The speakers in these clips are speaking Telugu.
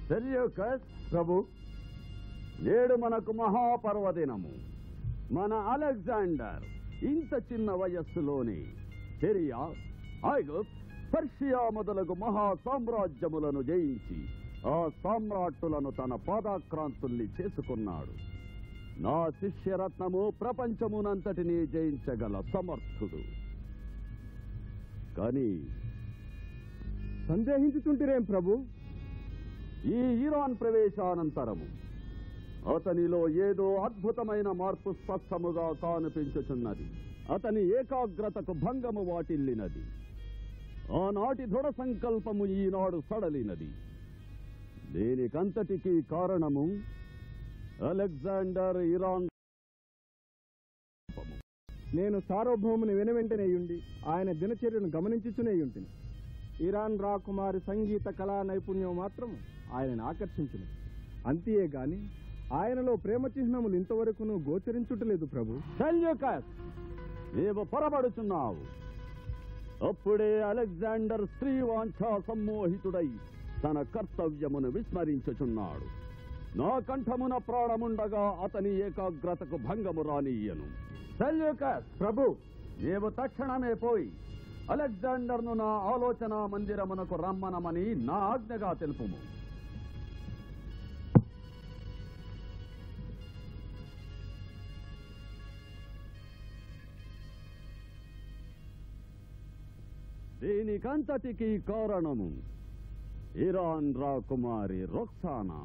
సెల్యూకస్ ప్రభు నేడు మనకు మహాపర్వదినము మన అలెగ్జాండర్ ఇంత చిన్న వయస్సులోనే సిరియా ఐగుప్త్ పర్షియా మొదలగు మహా సామ్రాజ్యములను జయించి ఆ సామ్రాట్టులను తన పాదాక్రాంతుల్ని చేసుకున్నాడు నా శిష్యరత్నము ప్రపంచమునంతటినీ జయించగల సమర్థుడు కానీ సందేహించుతుంటిరేం ప్రభు ఈ ఇరాన్ ప్రవేశానంతరము అతనిలో ఏదో అద్భుతమైన మార్పు స్పష్టముగా కానిపించుచున్నది అతని ఏకాగ్రతకు భంగము వాటిల్లినది ఆనాటి దృఢ సంకల్పము ఈనాడు సడలినది దీనికంతటికీ కారణము అలెగ్జాండర్ ఇరాన్ నేను సార్వభౌముని వెనువెంటనేయుండి ఆయన దినచర్యను గమనించుచునేయుంటిని ఇరాన్ రాకుమారి సంగీత కళా నైపుణ్యం మాత్రం ఆయనను ఆకర్షించును అంతే గాని ఆయనలో ప్రేమ చిహ్నములు ఇంతవరకును గోచరించుటలేదు ప్రభు సెల్యూకస్ నీవు పొరబడుచున్నావు అప్పుడే అలెగ్జాండర్ స్త్రీ వాంఛా సమ్మోహితుడై తన కర్తవ్యమును విస్మరించుచున్నాడు నా కంఠమున ప్రాణముండగా అతని ఏకాగ్రతకు భంగము రానీయను సెల్యూకస్ ప్రభు నీవు తక్షణమే పోయి అలెగ్జాండర్ను నా ఆలోచన మందిరమునకు రమ్మనమని నా ఆజ్ఞగా తెలుపుము దీనికంతటికి కారణము ఇరాన్ రాకుమారి రొక్సానా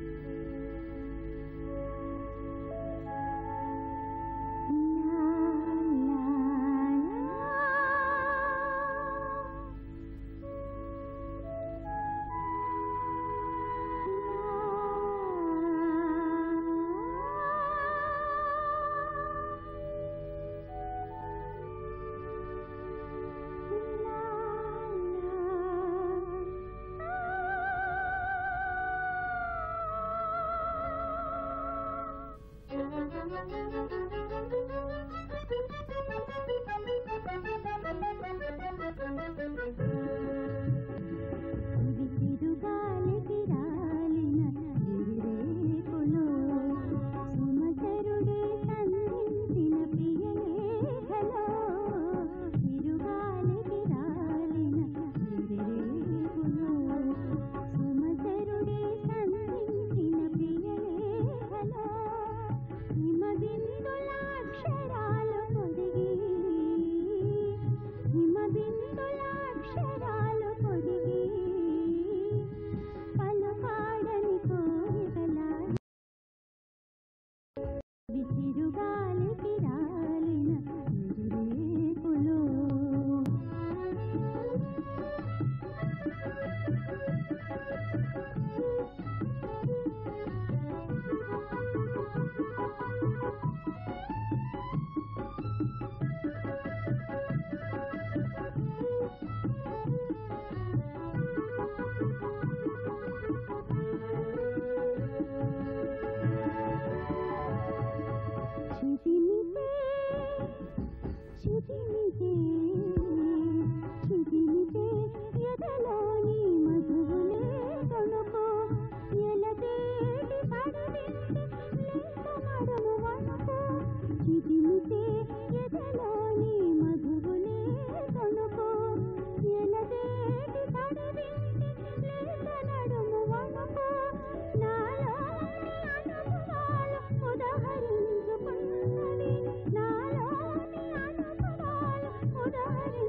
విసిరుగాలికి రాలిన గిరిరేకులు సుమచరుడే సంధించిన ప్రియలేఖలో చిరుగాలికి రాలిన గిరిరేకులు సుమచరుడే సంధించిన ప్రియలేఖలో హిమబిందుల అక్షరాలు పొదిగి హిమబిందుల అక్షరాలు పొదిగి పలుకాడని కోరికల విసిరుగాలికి రాలిన నిరురేకులు చిదిమితే చిదిమితే చిదిమితే ఎదలోని మధువులే తొణుకు ఎలదేటి పడవింటి లేత నడుము వణుకు చిదిమితే ఎదలోని మధువులే తొణుకు ఎలదేటి పడవింటి లేత నడుము వణుకు నాలోని అనుభవాలు ఉదహరించుకున్నవి నాలోని అనుభవాలు ఉదహరించుకున్నవి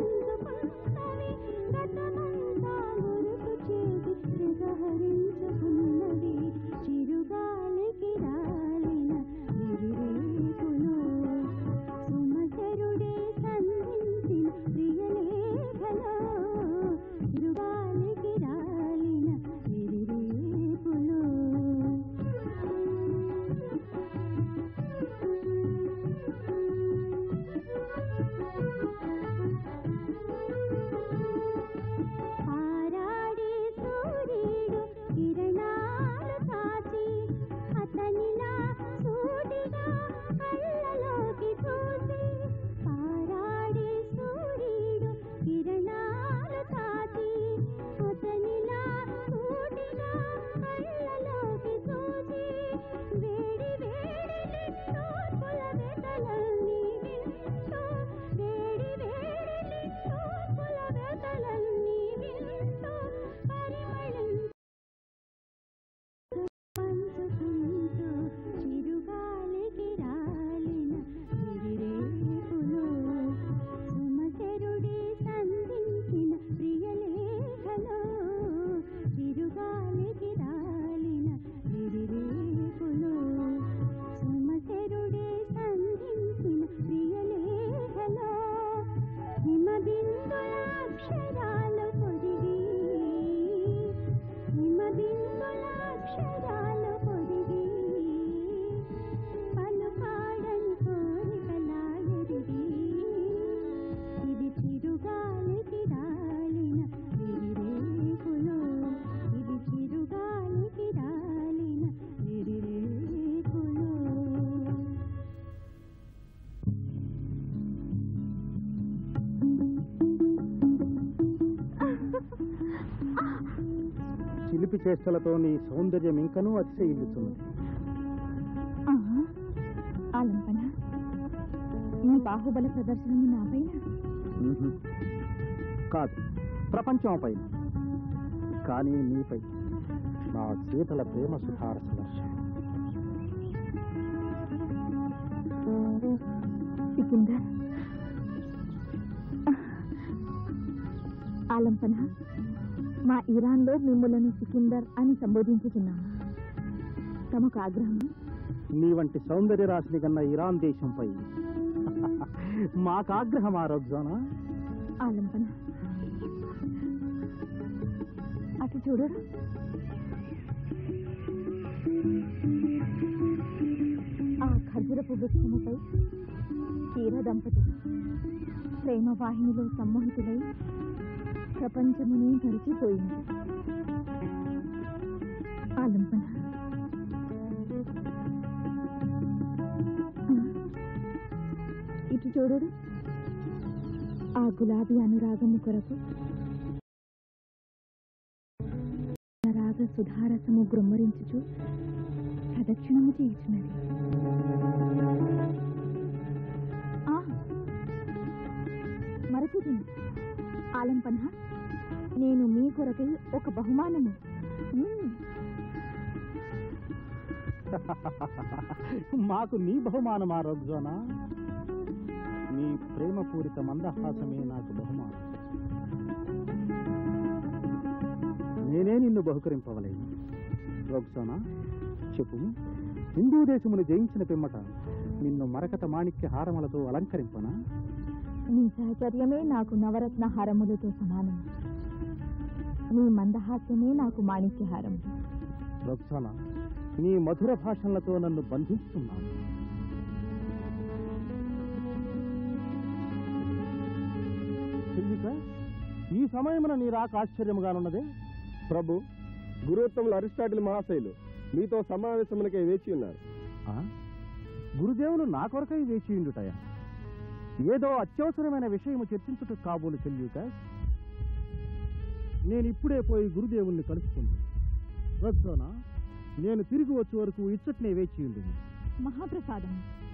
చిలిపి చేష్టలతో నీ సౌందర్యం ఇంకనూ అతిశయిల్లుతున్నది ఆహా, ఆలంపన నీ బాహుబల ప్రదర్శనము నాపైన మ్మ్హ్. కాదు ప్రపంచం పైన కానీ నీపై నా శీతల ప్రేమ సుధారస వర్షం సికిందర్ ఆలంపన మా ఇరాన్లో మిమ్ములను సికిందర్ అని సంబోధించుతున్నాము తమకు ఆగ్రహం నీ వంటి సౌందర్య రాశిని కన్నా ఇరాన్ దేశంపై మాకాగ్రహం ఆరోగ్యానా ఆలంపన అటు చూడు ఆ ఖర్జురపు వృక్షముపై క్షీర దంపతులు ప్రేమ వాహినిలో సమ్మోహితులై ప్రపంచమునే గడిచిపోయినది ఆలంపన ఆ, ఇటు చూడు ఆ గులాబీ అనురాగము కొరకు రాగ సుధారసము గృమ్మరించుచు ప్రదక్షిణము చేయుచున్నది ఆ, మరచితిని ఆలంపన నేను మీ కొరకై ఒక బహుమానము మ్మ్. మాకు నీ బహుమానం ఆరోగ్యానా నీ ప్రేమపూరిత మందహాసమే నాకు బహుమానం నేనే నిన్ను బహుకరింపవలేను రోక్సానా చెప్పు హిందూ దేశమును జయించిన పిమ్మట నిన్ను మరకత మాణిక్య హారములతో అలంకరింపనా నీ సహచర్యమే నాకు నవరత్న హారములతో సమానం నీ మందహాస్యమే నాకు మాణిక్యహారం రోక్సానా నీ మధుర భాషలతో నన్ను బంధిస్తున్నావు ఈ సమయమున నీ రాక ఆశ్చర్యముగానున్నదే ప్రభు గురువుత్తములు అరిస్టాటిల్ మహాశైలు మీతో సమావేశమునకై వేచి ఉన్నారు ఆ? గురుదేవులు నా కొరకై వేచియుండుటయా ఏదో అత్యవసరమైన విషయము చర్చించుట కాబోలు చెల్లియుక నేను ఇప్పుడే పోయి గురుదేవుల్ని కలుసుకుంది వస్తోనా నేను తిరిగి వచ్చే వరకు ఇచ్చట్నే వేచియుండు మహాప్రసాదం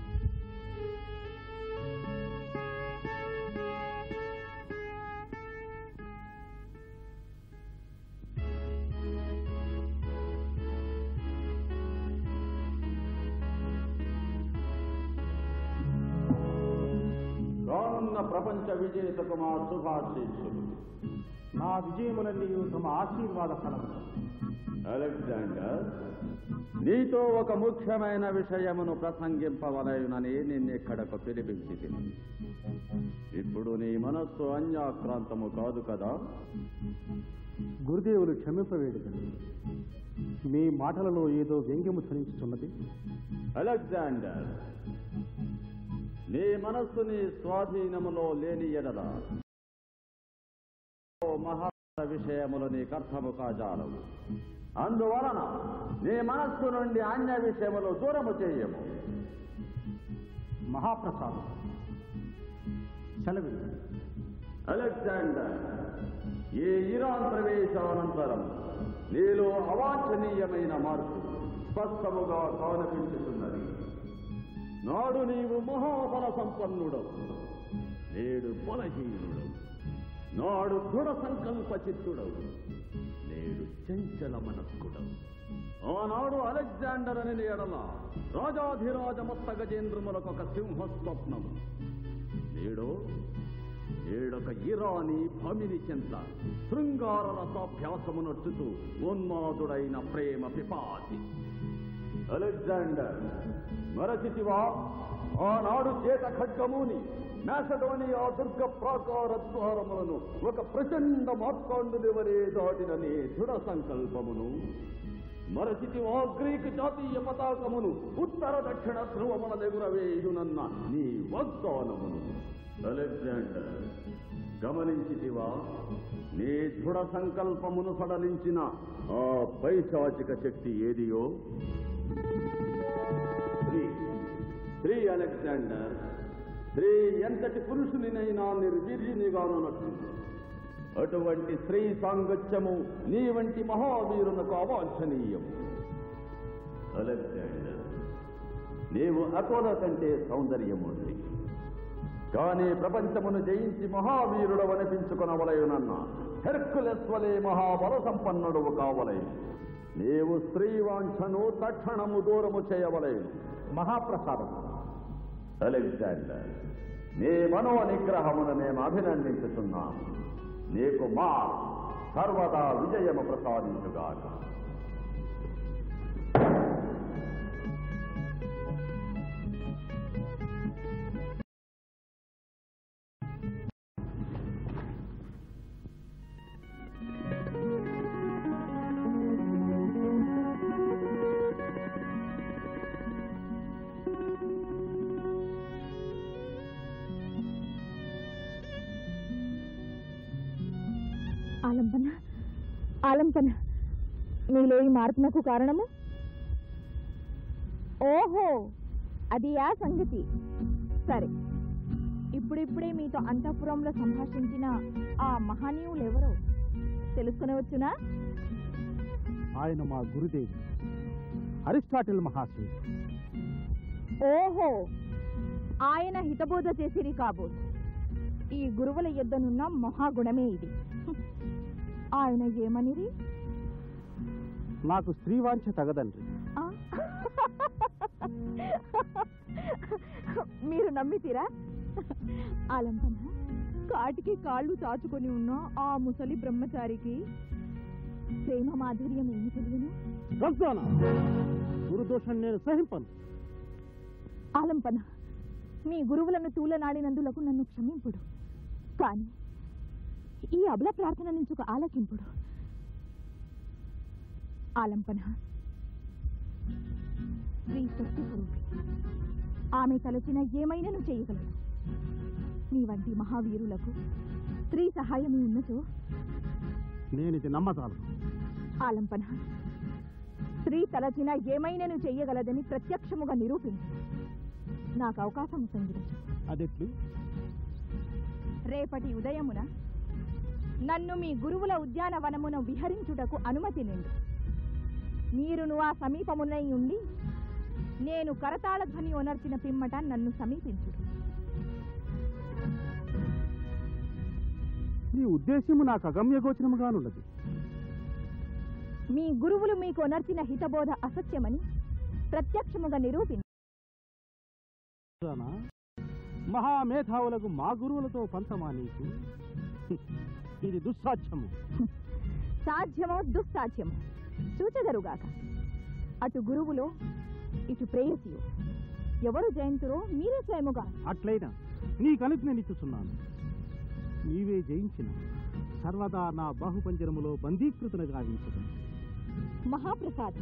రానున్న ప్రపంచ విజేతకు మా శుభాశీస్సులు నా విజయములన్నీ తమ ఆశీర్వాద ఫలము అలెగ్జాండర్ నీతో ఒక ముఖ్యమైన విషయమును ప్రసంగింపవలయునని నిన్నెక్కడకు పిలిపించి ఇప్పుడు నీ మనస్సు అన్యాక్రాంతము కాదు కదా గురుదేవులు క్షమింపవేడుకండి మీ మాటలలో ఏదో వ్యంగ్యము ధ్వనించుతున్నది అలెగ్జాండర్ నీ మనస్సు నీ స్వాధీనములో లేని ఎడల ఓ మహా విషయములు నీకు అర్థము కాజాలవు అందువలన నీ మనస్సు నుండి అన్య విషయములు దూరము చేయము మహాప్రసాదం సెలవు అలెగ్జాండర్ ఈ ఇరాన్ ప్రవేశానంతరం నీలో అవాంఛనీయమైన మార్పు స్పష్టముగా కనిపించుతున్నది నాడు నీవు మహాబల సంపన్నుడవు నేడు బలహీనుడవు నాడు దృఢ సంకల్ప చిత్తుడవు నేడు చంచల మనస్కుడవు ఆనాడు అలెగ్జాండర్ అని ఎడల రాజాధిరాజ మత్త గజేంద్రములకు ఒక సింహ స్వప్నము నేడు ఏడొక ఇరానీ భమిని చెంత శృంగార రసాభ్యాసము నడుచుతూ ఉన్మాదుడైన ప్రేమ పిపాసి అలెగ్జాండర్ మరచితివా ఆనాడు చేత ఖడ్గముని మేసడోనియా దుర్గ ప్రాకార ద్వారములను ఒక ప్రచండ మార్కాండుని వలె దాటిన నీ దృఢ సంకల్పమును మరచితివా గ్రీకు జాతీయ పతాకమును ఉత్తర దక్షిణ ధ్రువముల ఎగురవేయునన్న నీ వాగ్దానమును అలెగ్జాండర్ గమనించితివా నీ దృఢ సంకల్పమును సడలించిన ఆ పైశాచిక శక్తి ఏదియో స్త్రీ స్త్రీ అలెగ్జాండర్ స్త్రీ ఎంతటి పురుషునినైనా నిర్వీర్యునిగానున్నట్టుంది అటువంటి స్త్రీ సాంగత్యము నీ వంటి మహావీరునకు అవాంఛనీయము అలెగ్జాండర్ నీవు అకోల కంటే సౌందర్యముంది కానీ ప్రపంచమును జయించి మహావీరుడు అనిపించుకునవలయునన్న హెర్కులెస్ వలె మహాబల సంపన్నుడు కావలయు నీవు స్త్రీ వాంఛను తక్షణము దూరము చేయవలయను మహాప్రసాదం అలెగ్జాండర్ నీ మనో నిగ్రహమును మేము అభినందించుతున్నాము నీకు మా సర్వదా విజయము ప్రసాదించుగాక ఆలంపన ఆలంపన మీలో ఈ మార్పునకు కారణము ఓహో అది ఆ సంగతి సరే ఇప్పుడిప్పుడే మీతో అంతఃపురంలో సంభాషించిన ఆ మహనీయులు ఎవరో తెలుసుకునవచ్చునా ఆయన మా గురుదేవుడు అరిస్టాటిల్ మహాశయుడు ఓహో ఆయన హితబోధ చేసిరి కాబోలు ఈ గురువుల యొద్దనున్న మహాగుణమే ఇది ఆయన ఏమనిరి నాకు స్త్రీవాంఛ తగదండ్రి ఆ? మీరు నమ్మితీరా ఆలంపన కాటికి కాళ్ళు చాచుకొని ఉన్న ఆ ముసలి బ్రహ్మచారికి ప్రేమ మాధుర్యం ఏమి తెలియను రగ్జానా గురుదోషం నేను సహింపను ఆలంపన మీ గురువులను తూలనాడినందులకు నన్ను క్షమింపుడు కాని ఈ అబల ప్రార్థన నుంచి ఒక ఆలకింపుడు ఆలంపన స్త్రీ శక్తి స్వరూపి ఆమె తలచిన ఏమైనను చేయగలదు మీ వంటి మహావీరులకు స్త్రీ సహాయము ఉన్నచో నేనిది నమ్మజాలను ఆలంపన స్త్రీ తలచిన ఏమైనను చెయ్యగలదని ప్రత్యక్షముగా నిరూపించు నాకు అవకాశం సంగించు అదెట్లు రేపటి ఉదయమున నన్ను మీ గురువుల ఉద్యానవనమున విహరించుటకు అనుమతి నిండు మీరును ఆ సమీపమునై ఉండి నేను కరతాళ ధ్వని ఒనర్చిన పిమ్మట నన్ను సమీపించుడు నీ ఉద్దేశ్యము నాకు అగమ్యగోచరముగానున్నది మీ గురువులు మీకు ఒనర్చిన హితబోధ అసత్యమని ప్రత్యక్షముగా నిరూపించు రగ్జానా, మహామేధావులకు మా గురువులతో పంచమా నీకు హ్మ్. ఇది దుస్సాధ్యము సాధ్యమో దుస్సాధ్యమో చూచెదరుగాక అటు గురువులో ఇటు ప్రేయసియో ఎవరు జయంతురో మీరే స్వయముగా అట్లయినా నీకు అనుజ్ఞ నిచ్చుచున్నాను నీవే జయించిన సర్వదా నా బాహుపంజరములో బందీకృతుని గావించదు మహాప్రసాద్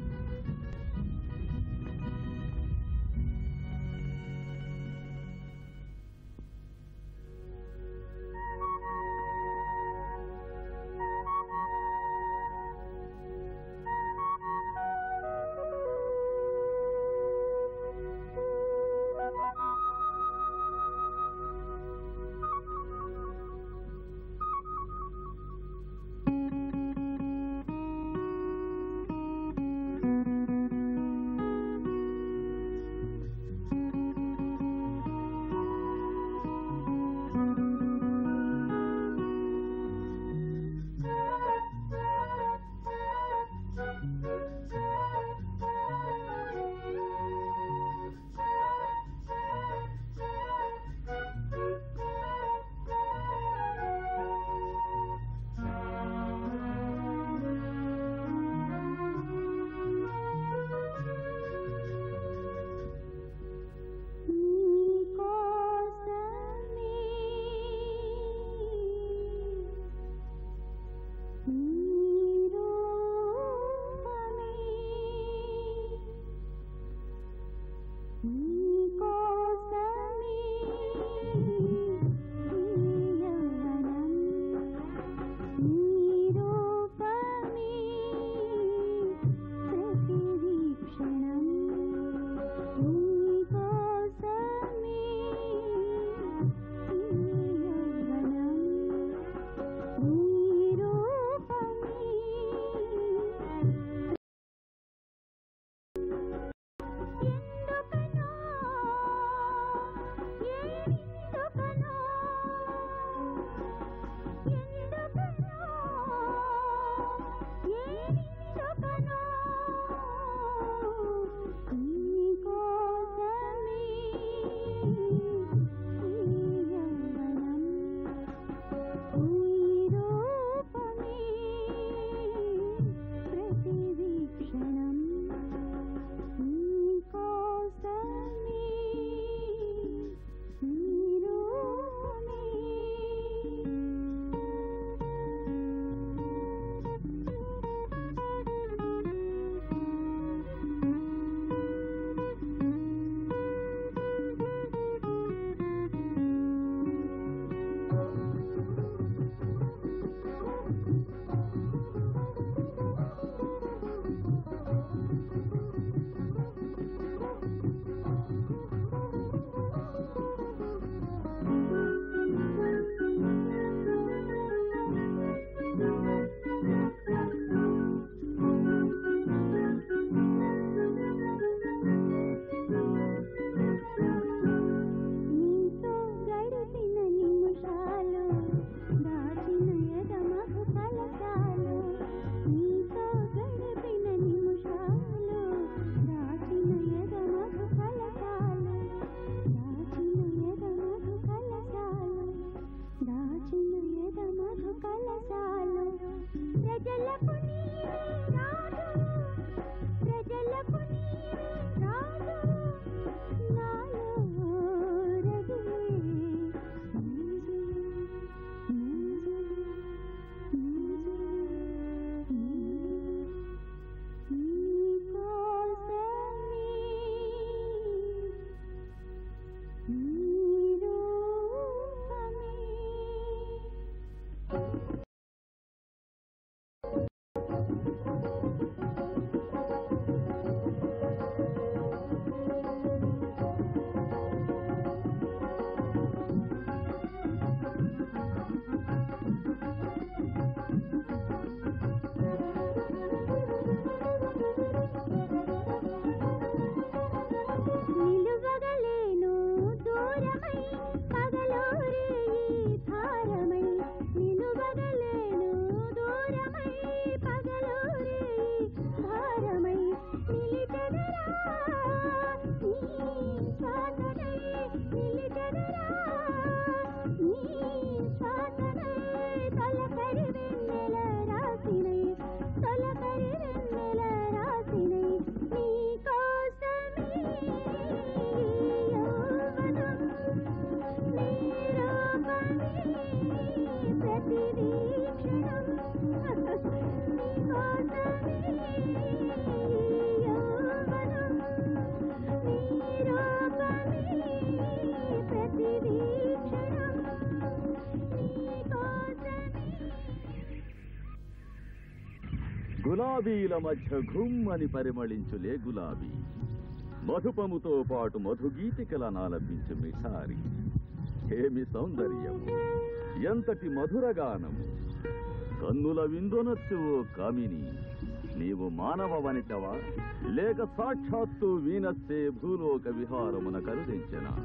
గులాబీల మధ్య ఘుమ్మని పరిమళించులే గులాబీ మధుపముతో పాటు మధుగీతికల నాలపించు మిఠారి ఏమి సౌందర్యము ఎంతటి మధురగానము కన్నుల విందొనొచ్చు ఓ కామిని నీవు మానవ వనితవా లేక సాక్షాత్తు వీనస్సే భూలోక విహారమున కరుదించెనా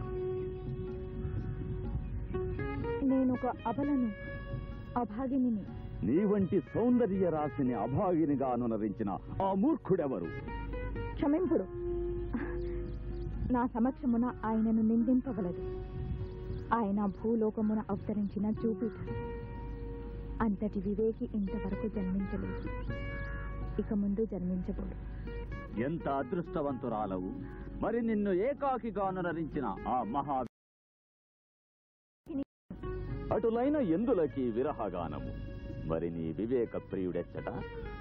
నేనొక అబలను అభాగిని నీ వంటి సౌందర్య రాశిని అభాగినిగా అనునరించిన ఆ మూర్ఖుడెవరు క్షమింపుడు నా సమక్షమున ఆయనను నిందింపవలదు ఆయన భూలోకమున అవతరించిన జూపిటర్ అంతటి వివేకి ఇంతవరకు జన్మించలేదు ఇక ముందు జన్మించబోడు ఎంత అదృష్టవంతురాలవు మరి నిన్ను ఏకాకిగా అనునరించిన ఆ మహా అటులైన ఎందులకి విరహగానము మరి నీ వివేక ప్రియుడెచ్చట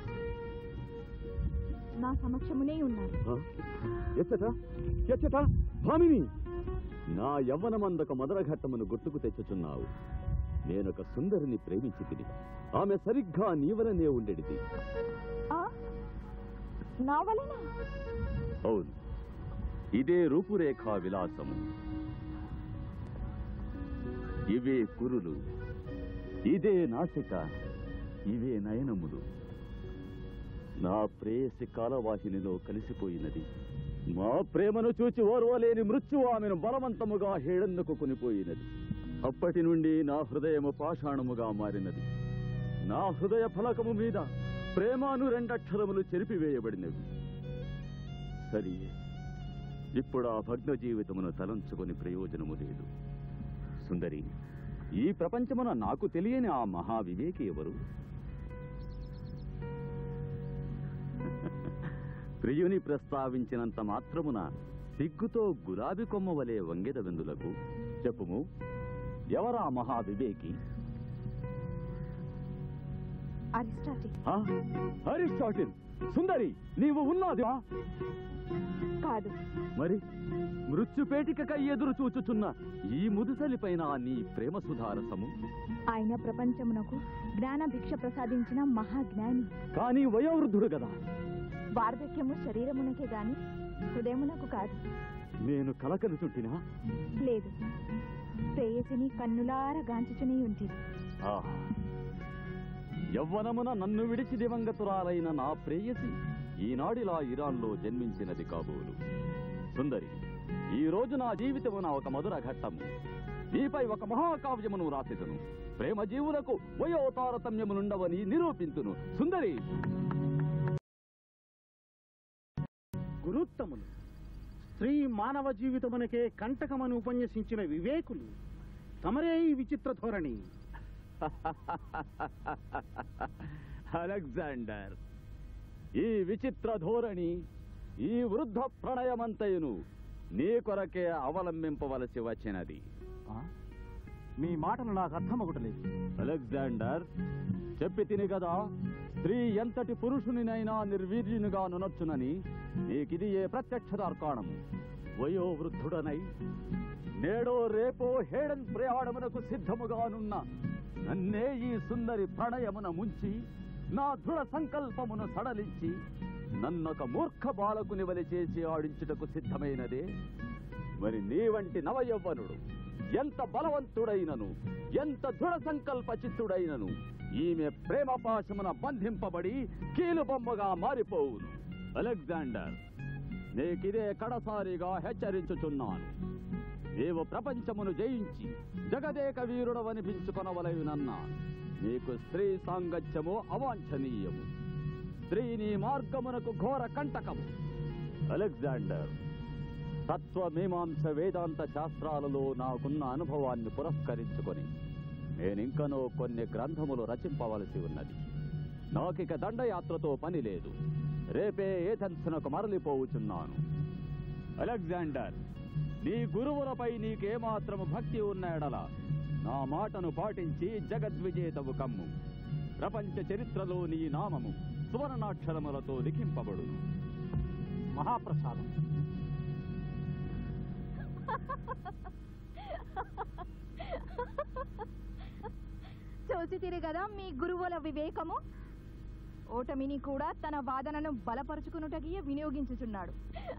నా సమక్షమునే ఉన్నారు ఎచ్చట ఎచ్చట భామిని నా యవ్వనమందక మదరఘట్టమును గుర్తుకు తెచ్చుచున్నావు నేనొక సుందరిని ప్రేమించి తిని ఆమె సరిగ్గా నీవలనే ఉండేది ఆ? నా వలన అవును ఇదే రూపురేఖా విలాసము ఇవే కురులు ఇదే నాసిక ఇవే నయనములు నా ప్రేయసి కాలవాహినిలో కలిసిపోయినది మా ప్రేమను చూచి ఓర్వలేని మృత్యు ఆమెను బలవంతముగా హేళందుకు కొనిపోయినది అప్పటి నుండి నా హృదయము పాషాణముగా మారినది నా హృదయ ఫలకము మీద ప్రేమాను రెండక్షరములు చెరిపివేయబడినవి సరి ఇప్పుడు ఆ భగ్న జీవితమును తలంచుకొని ప్రయోజనము లేదు సుందరి ఈ ప్రపంచమున నాకు తెలియని ఆ మహా వివేకి ఎవరు ప్రియుని ప్రస్తావించినంత మాత్రమున సిగ్గుతో గులాబీ కొమ్మ వలె వంగెద వెందులకు చెప్పుము ఎవరా మహా వివేకి అరిస్టాటిల్ ఆ? అరిస్టాటిల్ సుందరి నీవు ఉన్నాదా కాదు మరి మృత్యుపేటికకై ఎదురు చూచుచున్న ఈ ముదుసలిపైన నీ ప్రేమ సుధారసము ఆయన ప్రపంచమునకు జ్ఞాన భిక్ష ప్రసాదించిన మహాజ్ఞాని కానీ వయోవృద్ధుడు కదా వార్ధక్యము శరీరమునకే గాని హృదయమునకు కాదు నేను కలకలుచుంటినా లేదు ప్రేయసిని కన్నులార గాంచుచునే ఉంటుంది ఆహా. యవ్వనమున నన్ను విడిచి దివంగతురాలైన నా ప్రేయసి ఈనాడిలా ఇరాన్లో జన్మించినది కాబోలు సుందరి ఈ రోజు నా జీవితమున ఒక మధుర ఘట్టము నీపై ఒక మహాకావ్యమును రాసిదును ప్రేమ జీవులకు వయో తారతమ్యములుండవని నిరూపింతును సుందరి గురుత్తములు స్త్రీ మానవ జీవితమునకే కంటకమని ఉపన్యసించిన వివేకులు తమరే ఈ విచిత్ర ధోరణి అలెగ్జాండర్ ఈ విచిత్ర ధోరణి ఈ వృద్ధ ప్రణయమంతయును నీ కొరకే అవలంబింపవలసి వచ్చినది మీ మాటలు నాకు అర్థమొకటలేదు అలెగ్జాండర్ చెప్పి తిని కదా స్త్రీ ఎంతటి పురుషునినైనా నిర్వీర్యునిగా నునొచ్చునని నీకిది ఏ ప్రత్యక్ష తర్కాణము వయో వృద్ధుడనై నేడో రేపో హేడన్ ప్రయాణమునకు సిద్ధముగానున్న నన్నే ఈ సుందరి ప్రణయమున ముంచి నా దృఢ సంకల్పమును సడలించి నన్నొక మూర్ఖ బాలకుని వలి చేసి ఆడించుటకు సిద్ధమైనదే మరి నీ వంటి నవయవ్వనుడు ఎంత బలవంతుడైనను ఎంత దృఢ సంకల్ప చిత్తుడైనను ఈమె ప్రేమ పాశమున బంధింపబడి కీలు బొమ్మగా మారిపోవును అలెగ్జాండర్ నీకిదే కడసారిగా హెచ్చరించుచున్నాను నీవు ప్రపంచమును జయించి జగదేక వీరుడవనిపించుకొనవలయునన్న నీకు స్త్రీ సాంగత్యము అవాంఛనీయము స్త్రీ నీ మార్గమునకు ఘోర కంటకము అలెగ్జాండర్ తత్వమీమాంస వేదాంత శాస్త్రాలలో నాకున్న అనుభవాన్ని పురస్కరించుకొని నేనింకనో కొన్ని గ్రంథములు రచింపవలసి ఉన్నది నాకిక దండయాత్రతో పని లేదు రేపే ఏథెన్స్నకు మరలిపోవుచున్నాను అలెగ్జాండర్ నీ గురువులపై నీకేమాత్రము భక్తి ఉన్న ఎడల నా మాటను పాటించి జగద్విజేతవు కమ్ము ప్రపంచ చరిత్రలో నీ నామము సువర్ణాక్షరములతో లిఖింపబడును మహాప్రసాదం చూసి తిరిగదా మీ గురువుల వివేకము ఓటమిని కూడా తన వాదనను బలపరుచుకునుటకియే వినియోగించుచున్నాడు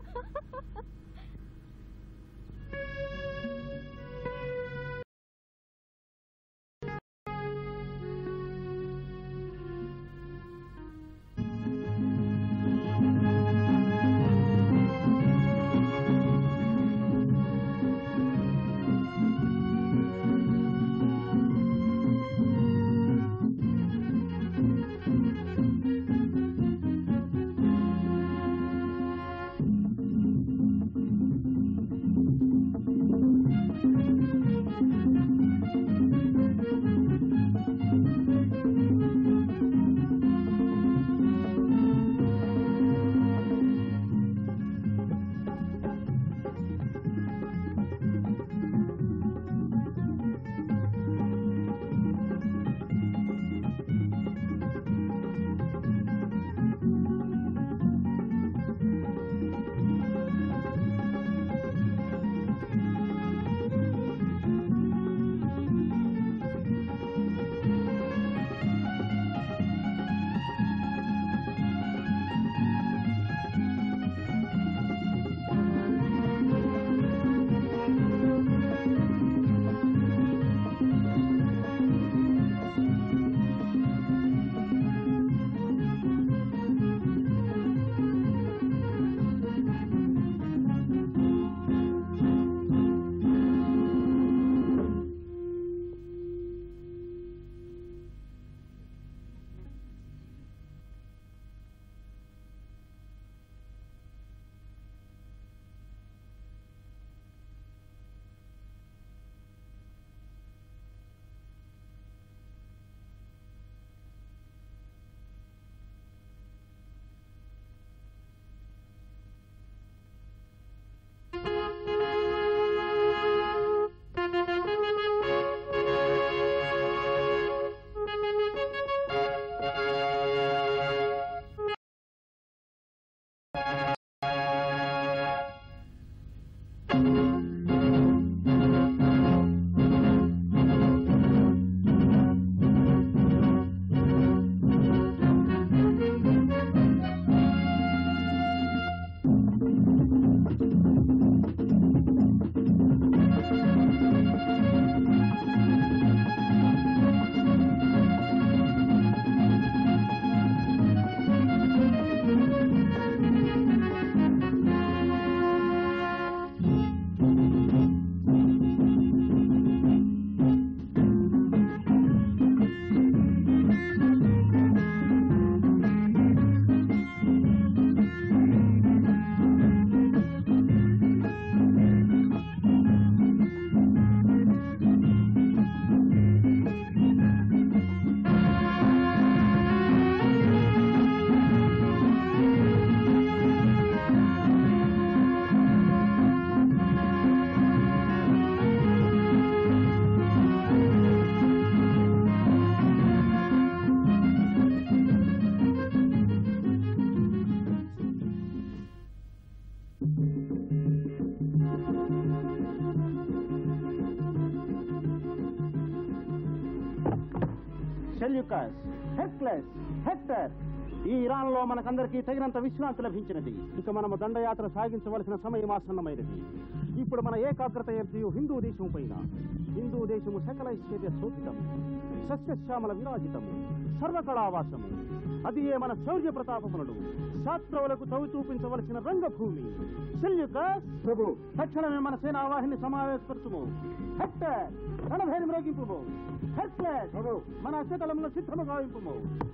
సెల్యూకస్ హెక్లెస్ హెక్టర్ ఈ ఇరాన్లో మనకందరికీ తగినంత విశ్రాంతి లభించినది ఇక మనము దండయాత్ర సాగించవలసిన సమయం ఆసన్నమైనది ఇప్పుడు మన ఏకాగ్రత ఎంతయు హిందూ దేశం పైన హిందూ దేశము సకల ఐశ్వర్య శోభితము సస్యశ్యామల విరాజితము సర్వకళావాసము అది ఏ మన శౌర్య ప్రతాపములను శాస్త్రవులకు చవి చూపించవలసిన రంగభూమి సెల్యూకస్ ప్రభు తక్షణమే మన సేనావాహిని సమావేశపరచుము హెక్టర్ రణభేరి మ్రోగింపుము హెర్క్లెస్ మన అశ్వతలంలో సిద్ధము గావింపుము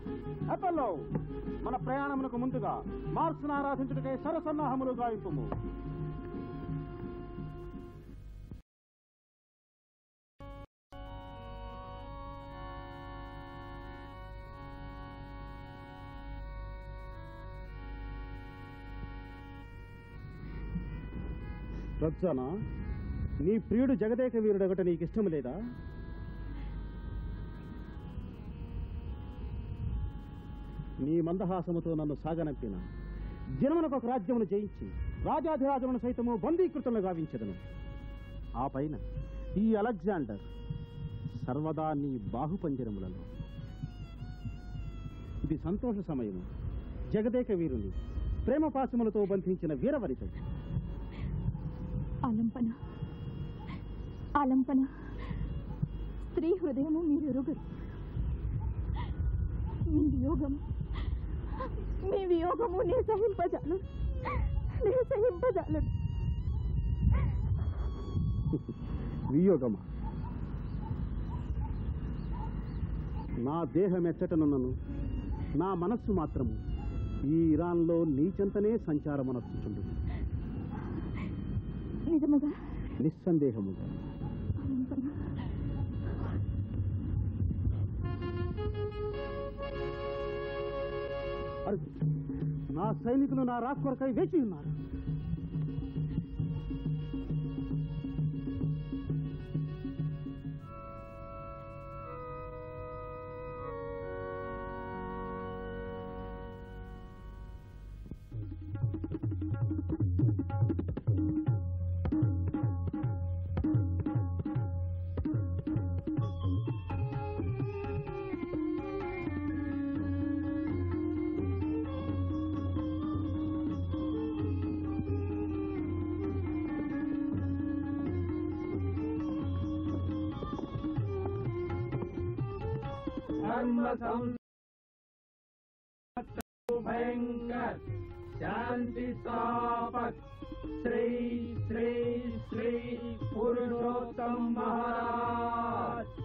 అపల్లో మన ప్రయాణమునకు ముందుగా మార్స్ను ఆరాధించుటకై సరసన్నాహములు గావింపుము రక్సానా నీ ప్రియుడు జగదేక వీరుడొకట నీకు ఇష్టం లేదా నీ మందహాసముతో నన్ను సాగనంపిన జనమునకు ఒక రాజ్యమును జయించి రాజాధిరాజులను సైతము బందీకృతులను గావించదను ఆ పైన ఈ అలెగ్జాండర్ సర్వదా నీ బాహుపంజరములలో ఇది సంతోష సమయము జగదేక వీరుని ప్రేమ పాశములతో బంధించిన వీరవరిత ఆలంపన ఆలంపన స్త్రీ హృదయము మీరు ఎరుగరు మీ వియోగము మీ వియోగము నే సహింపజాలు నే సహింపజాలు వియోగమా నా దేహం ఎచ్చటనున్నను నా మనస్సు మాత్రము ఈ ఇరాన్లో నీచంతనే సంచారమనర్చుచుండు నిజముగా నిస్సందేహముగా ఆలంపన అరే, నా సైనికులు నా రాకొరకై వేచి ఉన్నారు भयंकर शांति स्थापक श्री श्री श्री पुरुषोत्तम महाराज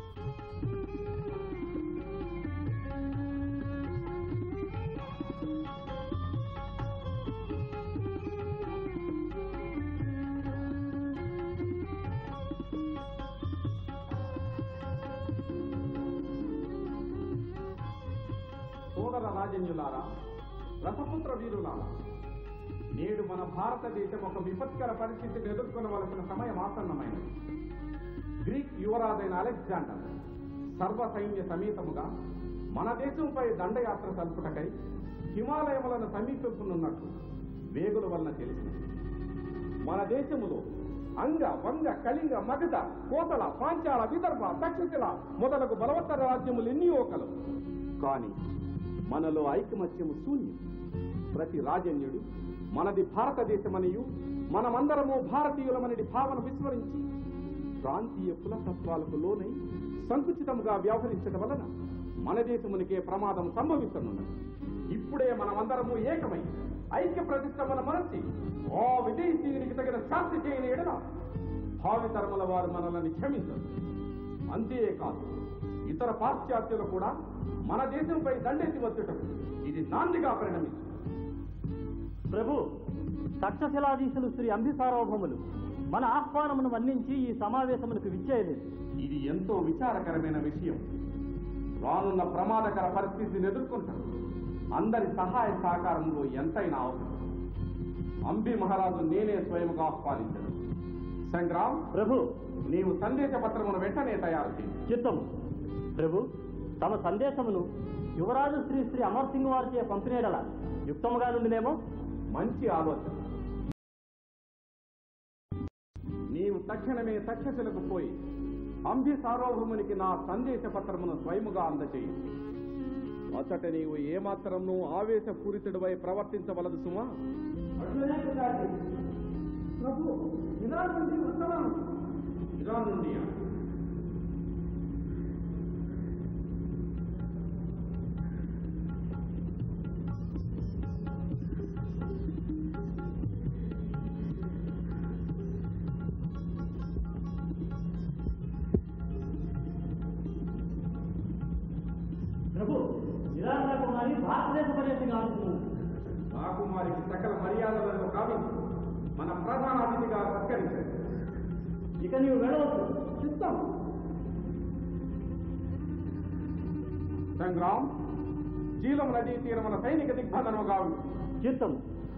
సోదర రాజన్యులారా రసపుత్ర వీరులారా నేడు మన భారతదేశం ఒక విపత్కర పరిస్థితిని ఎదుర్కొనవలసిన సమయం ఆసన్నమైనది గ్రీక్ యువరాజైన అలెగ్జాండర్ సర్వ సైన్య సమేతముగా మన దేశంపై దండయాత్ర సల్పుటకై హిమాలయములను సమీపిస్తున్నట్లు వేగుల వలన తెలిసింది మన దేశములో అంగ వంగ కళింగ మగధ కోతల పాంచాల విదర్భ తక్షశిల మొదలగు బలవత్తర రాజ్యములు ఎన్నో కలవు కానీ మనలో ఐకమత్యము శూన్యం ప్రతి రాజన్యుడు మనది భారతదేశమనియు మనమందరము భారతీయులమనడి భావన విస్మరించి ప్రాంతీయ కులతత్వాలకు లోనై సంకుచితముగా వ్యవహరించడం వలన మన దేశమునికే ప్రమాదం సంభవిస్తున్నది ఇప్పుడే మనమందరము ఏకమై ఐక్య ప్రతిష్టమన మనసి ఆ విదేశీయునికి తగిన శాస్తి చేయని ఎడల భావితరముల వారు మనల్ని క్షమించరు అంతేకాదు ఇతర పాశ్చాత్యులు కూడా మన దేశంపై దండెత్తి వచ్చుటకు ఇది నాందిగా పరిణమించు ప్రభు తక్షశిలాధీశులు శ్రీ అంబిసార్వభౌములు మన ఆహ్వానమును మన్నించి ఈ సమావేశమునకు విచ్చేయలేదు ఇది ఎంతో విచారకరమైన విషయం రానున్న ప్రమాదకర పరిస్థితిని ఎదుర్కొంటారు అందరి సహాయ సహకారంలో ఎంతైనా అవసరం అంబి మహారాజు నేనే స్వయంగా ఆహ్వానించను సంగ్రామ్ ప్రభు నీవు సందేశ పత్రమును వెంటనే తయారు చేయి చిత్తము ప్రభు తమ సందేశమును యువరాజు శ్రీ శ్రీ అమర్ సింగ్ వారిచే పంపిణీడల యుక్తముగా నుండినేమో మంచి ఆలోచన నీవు తక్షణమే తక్షశిలకు పోయి అంబి సార్వభౌమునికి నా సందేశ పత్రమును స్వయముగా అందచేయి అతట నీవు ఏమాత్రము ఆవేశపూరితుడివై ప్రవర్తించవలదు సుమా ఇరాన్ నుండి ప్రభు నిరాశ కుమారి భారతదేశ పర్యటన ఆడుతున్నారు రాకుమారికి సకల మర్యాదలను కావించు మన ప్రధాన అతిథిగా సత్కరించండి ఇక నీవు వెళ్ళవచ్చు చిత్తం సంగ్రామ్ జీలం నదీ తీరమున సైనిక దిగ్బంధనము కావు చిత్తం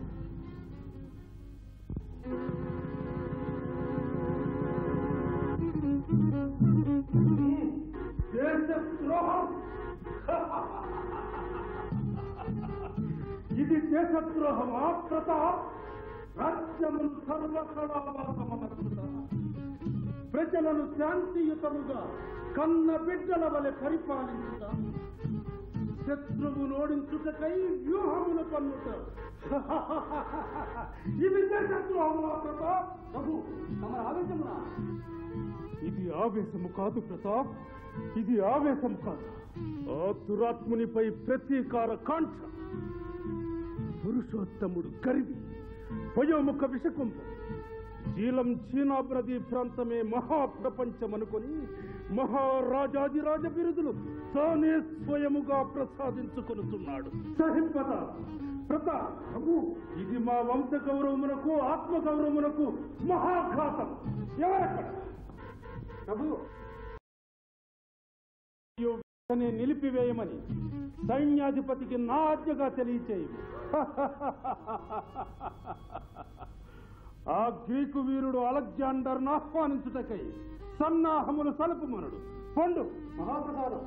దేశద్రోహం ఇది దేశద్రోహమా ప్రతాప్ రాజ్యమును సర్వకళావాసమనర్చుట ప్రజలను శాంతియుతముగా కన్న బిడ్డల వలె పరిపాలించుట శత్రువు నోడించుటకై వ్యూహములు పన్నుట ఇది శత్రువులా ప్రతాప్ ప్రభు తమ ఆవేశమున ఇది ఆవేశము కాదు ప్రతాప్ ఇది ఆవేశం కాదు ఆ దురాత్మునిపై ప్రతీకార కాంక్ష పురుషోత్తముడు గరివి వయోముఖ విషకుంభం జీలం చీనాబ్రది ప్రాంతమే మహాప్రపంచం అనుకొని మహారాజాదిరాజ బిరుదులు తానే స్వయముగా ప్రసాదించుకొనుతున్నాడు సహింపద ప్రతాప్ ప్రభు ఇది మా వంశ గౌరవమునకు ఆత్మ గౌరవమునకు మహాఘాతం ఎవరక్కడ ప్రభు ఈ వెంటనే నిలిపివేయమని సైన్యాధిపతికి నా ఆజ్ఞగా తెలియచేయి ఆ గ్రీకు వీరుడు అలెగ్జాండర్ ఆహ్వానించుటకై సన్నాహములు సలుపుమనుడు పండు మహాప్రసాదం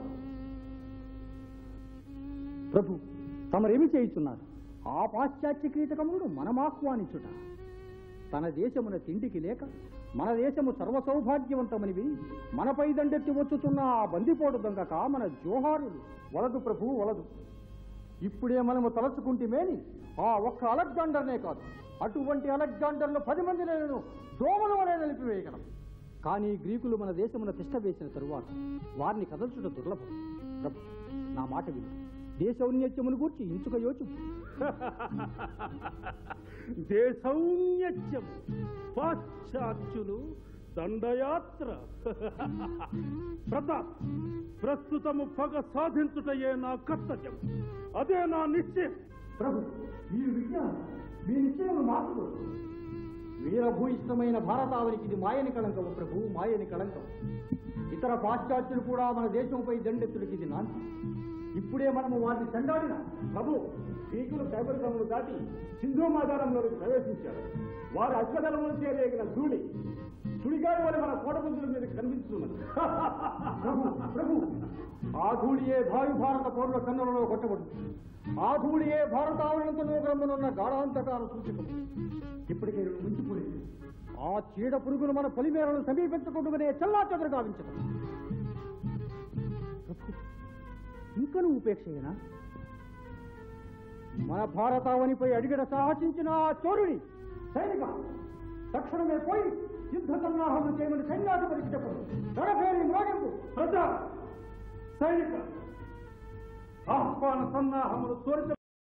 ప్రభు తమరేమి చేయుచున్నారు ఆ పాశ్చాత్య కీటకముడు మనం ఆహ్వానించుట తన దేశమున తిండికి లేక మన దేశము సర్వసౌభాగ్యవంతమని విని మనపై దండెత్తి వచ్చుతున్న ఆ బందిపోటు దొంగక మన జోహారులు వలదు ప్రభు వలదు ఇప్పుడే మనము తలచుకుంటేమేని ఆ ఒక్క అలెగ్జాండర్నే కాదు అటువంటి అలెగ్జాండర్లు పది మంది నేను దోమల వలె నిలిపివేయగలం కానీ గ్రీకులు మన దేశమున తిష్ట వేసిన తరువాత వారిని కదల్చుట దుర్లభం ప్రభు నా మాట విను దేశౌన్యత్యమును గూర్చి ఇంచుక యోచు దేశౌన్యత్యం పాశ్చాత్యులు దండయాత్ర ప్రతాప్ ప్రస్తుతము పగ సాధించుటయే నా కర్తవ్యం అదే నా నిశ్చయం ప్రభు మీరు విజ్ఞానం మీ నిశ్చయం మార్చుకో వీరభూయిష్టమైన భారతావనికి ఇది మాయని కళంకము ప్రభు మాయని కళంకం ఇతర పాశ్చాత్యులు కూడా మన దేశంపై దండెత్తుడికి ఇది నాంది ఇప్పుడే మనము వారిని చెండాడిన ప్రభు గ్రీకులు సైబర్ గమను దాటి సింధు మాదారంలోకి ప్రవేశించారు వారి అశ్వదళములు చేరేగిన ధూళి సుడిగాడు వల్ల మన కోటపుంజుల మీద కనిపిస్తున్నది ప్రభు ప్రభు ఆ ధూళియే భావి భారత పౌరుల కన్నులలో కొట్టబడు ఆ ధూళియే భారతావరణంతో బ్రహ్మనున్న గాఢాంతకాల సూచకం ఇప్పటికే రెండు ముంచిపోయింది ఆ చీడ పురుగులు మన పొలిమేరను సమీపించకుండానే చల్లా చెదరు గావించడం ఇంకను ఉపేక్షయేనా మన భారతావనిపై అడిగడ సాహసించిన ఆ చోరుని సైనిక తక్షణమే పోయి యుద్ధ సన్నాహాలు చేయమని సైన్యాధిపతికి చెప్పడు నడపేరి మ్రోగింపు ప్రతాప్ సైనిక ఆహ్వాన సన్నాహములు త్వరిత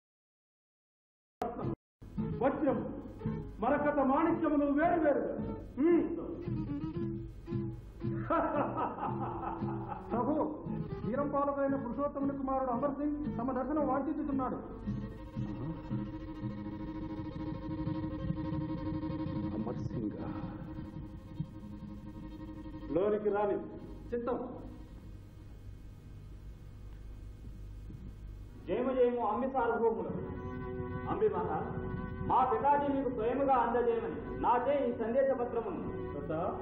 వజ్రం మరకత మాణిక్యములు వేరు వేరుగా ఉమ్. ప్రభు వీరంపాలకైన పురుషోత్తముని కుమారుడు అమర్ సింగ్ తమ దర్శనం వాంఛించుతున్నాడు అమర్ సింగ్ లోనికి రాని చిత్తం జయమ జయము అంబి సార్వభౌములు అంబి మహారాజ్ మా పితాజీ మీకు స్వయముగా అందజేయమని నాచే ఈ సందేశ పత్రమును ప్రతాప్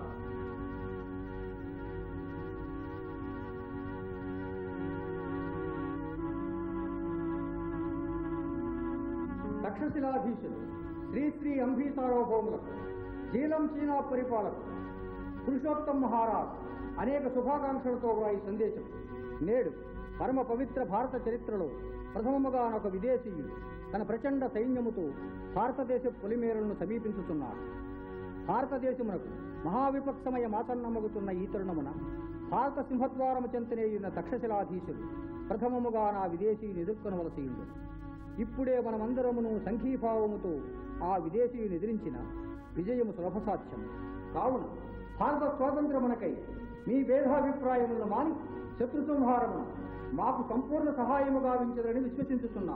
తక్షశిలాధీశులు శ్రీ శ్రీ అంబీ సార్వభౌములకు జీలం చీనా పరిపాలకులు పురుషోత్తం మహారాజ్ అనేక శుభాకాంక్షలతో ఈ సందేశం నేడు పరమ పవిత్ర భారత చరిత్రలో ప్రథమముగా ఒక విదేశీయుడు తన ప్రచండ సైన్యముతో భారతదేశ పొలిమేరలను సమీపించుతున్నాడు భారతదేశమునకు మహావిపక్షమయ మాతన్నమగుతున్న ఈ తరుణమున భారత సింహద్వారము చెంతనేయున్న తక్షశిలాధీశుడు ప్రథమముగా నా విదేశీయుని ఎదుర్కొనవలసియుండు ఇప్పుడే మనమందరమును సంఘీభావముతో ఆ విదేశీయుని ఎదిరించిన విజయము సులభసాధ్యం కావున భారత స్వాతంత్రమునకై మీ భేదాభిప్రాయములను మాని శత్రు సంహారమును మాకు సంపూర్ణ సహాయము గావించదని విశ్వసించుతున్నా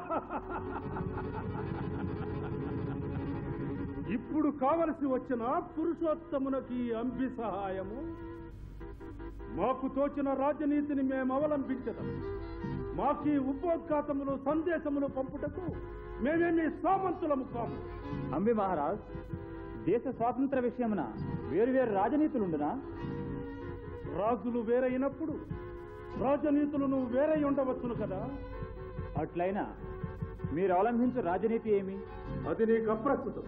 ఇప్పుడు కావలసి వచ్చిన పురుషోత్తమునకి అంబి సహాయము మాకు తోచిన రాజనీతిని మేము అవలంబించడం మాకీ ఉపోద్ఘాతములు సందేశములు పంపుటకు మేమేమి సామంతులము కాము అంబి మహారాజ్ దేశ స్వాతంత్ర విషయమున వేరువేరు రాజనీతులుండునా రాజులు వేరైనప్పుడు రాజనీతులను వేరై ఉండవచ్చును కదా అట్లయినా మీరు అవలంబించు రాజనీతి ఏమి అది నీకు అప్రస్తుతం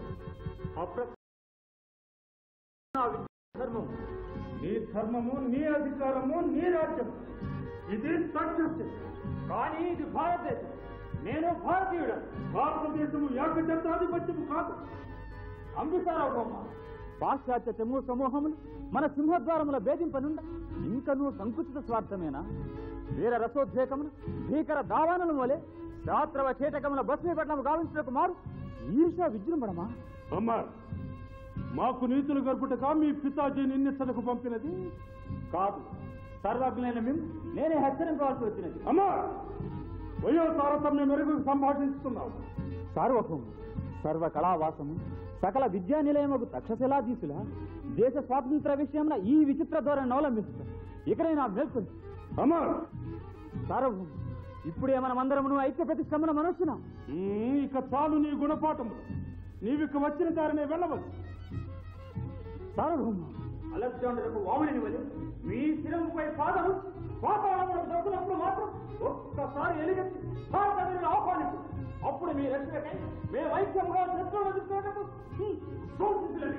ధర్మం నీ ధర్మము నీ అధికారము నీ రాజ్యం ఇది తక్షస్యం కానీ ఇది భారతదేశం నేను భారతీయుడు భారతదేశము ఏకఛత్రాధిపత్యము కాదు అంబిసారావు పాశ్చాత్య చెమ్ము సమూహములు మన సింహద్వారముల భేదింపనుండ ఇంకనూ సంకుచిత స్వార్థమేనా వీర రసోద్రేకమును భీకర దావానల వలె శాస్త్రవ కీటకముల భస్మీపట్నం గావించడానికి మారు ఈర్ష విజృంభణమా అమ్మార్ మాకు నీతులు గర్పుటగా మీ పితాజీ నిన్నెచ్చలకు పంపినది కాదు సర్వజ్ఞైన మేము నేనే హెచ్చరించవలసి వచ్చినది అమ్మార్ వయో తారతమ్య మెరుగు సంభాషిస్తున్నావు సార్వభౌము సర్వ కళావాసము సకల విద్యా నిలయముకు తక్షశిలాధీశుల దేశ స్వాతంత్ర విషయంలో ఈ విచిత్ర ధోరణి అవలంబిస్తారు ఇకనైనా మేల్కొని అమ్మార్ సార్వభౌము ఇప్పుడే మనమందరమును ఐక్య ప్రతిష్టమున మనస్సున ఉమ్, ఇక చాలు నీ గుణపాఠములు నీవిక వచ్చిన దారినే వెళ్ళవచ్చు సార్వభౌమ అలెగ్జాండర్కు వామనిని వలి మీ శిరముపై పాదము పాతాళమును దొరుకునప్పుడు మాత్రం ఒక్కసారి ఎలిగెత్తి భారతదేశం ఆహ్వానించు అప్పుడు మీ రక్షణకై మేము ఐక్యంగా శత్రువులు ఎదుర్కోవటకు హ్మ్, సూచించలేదు.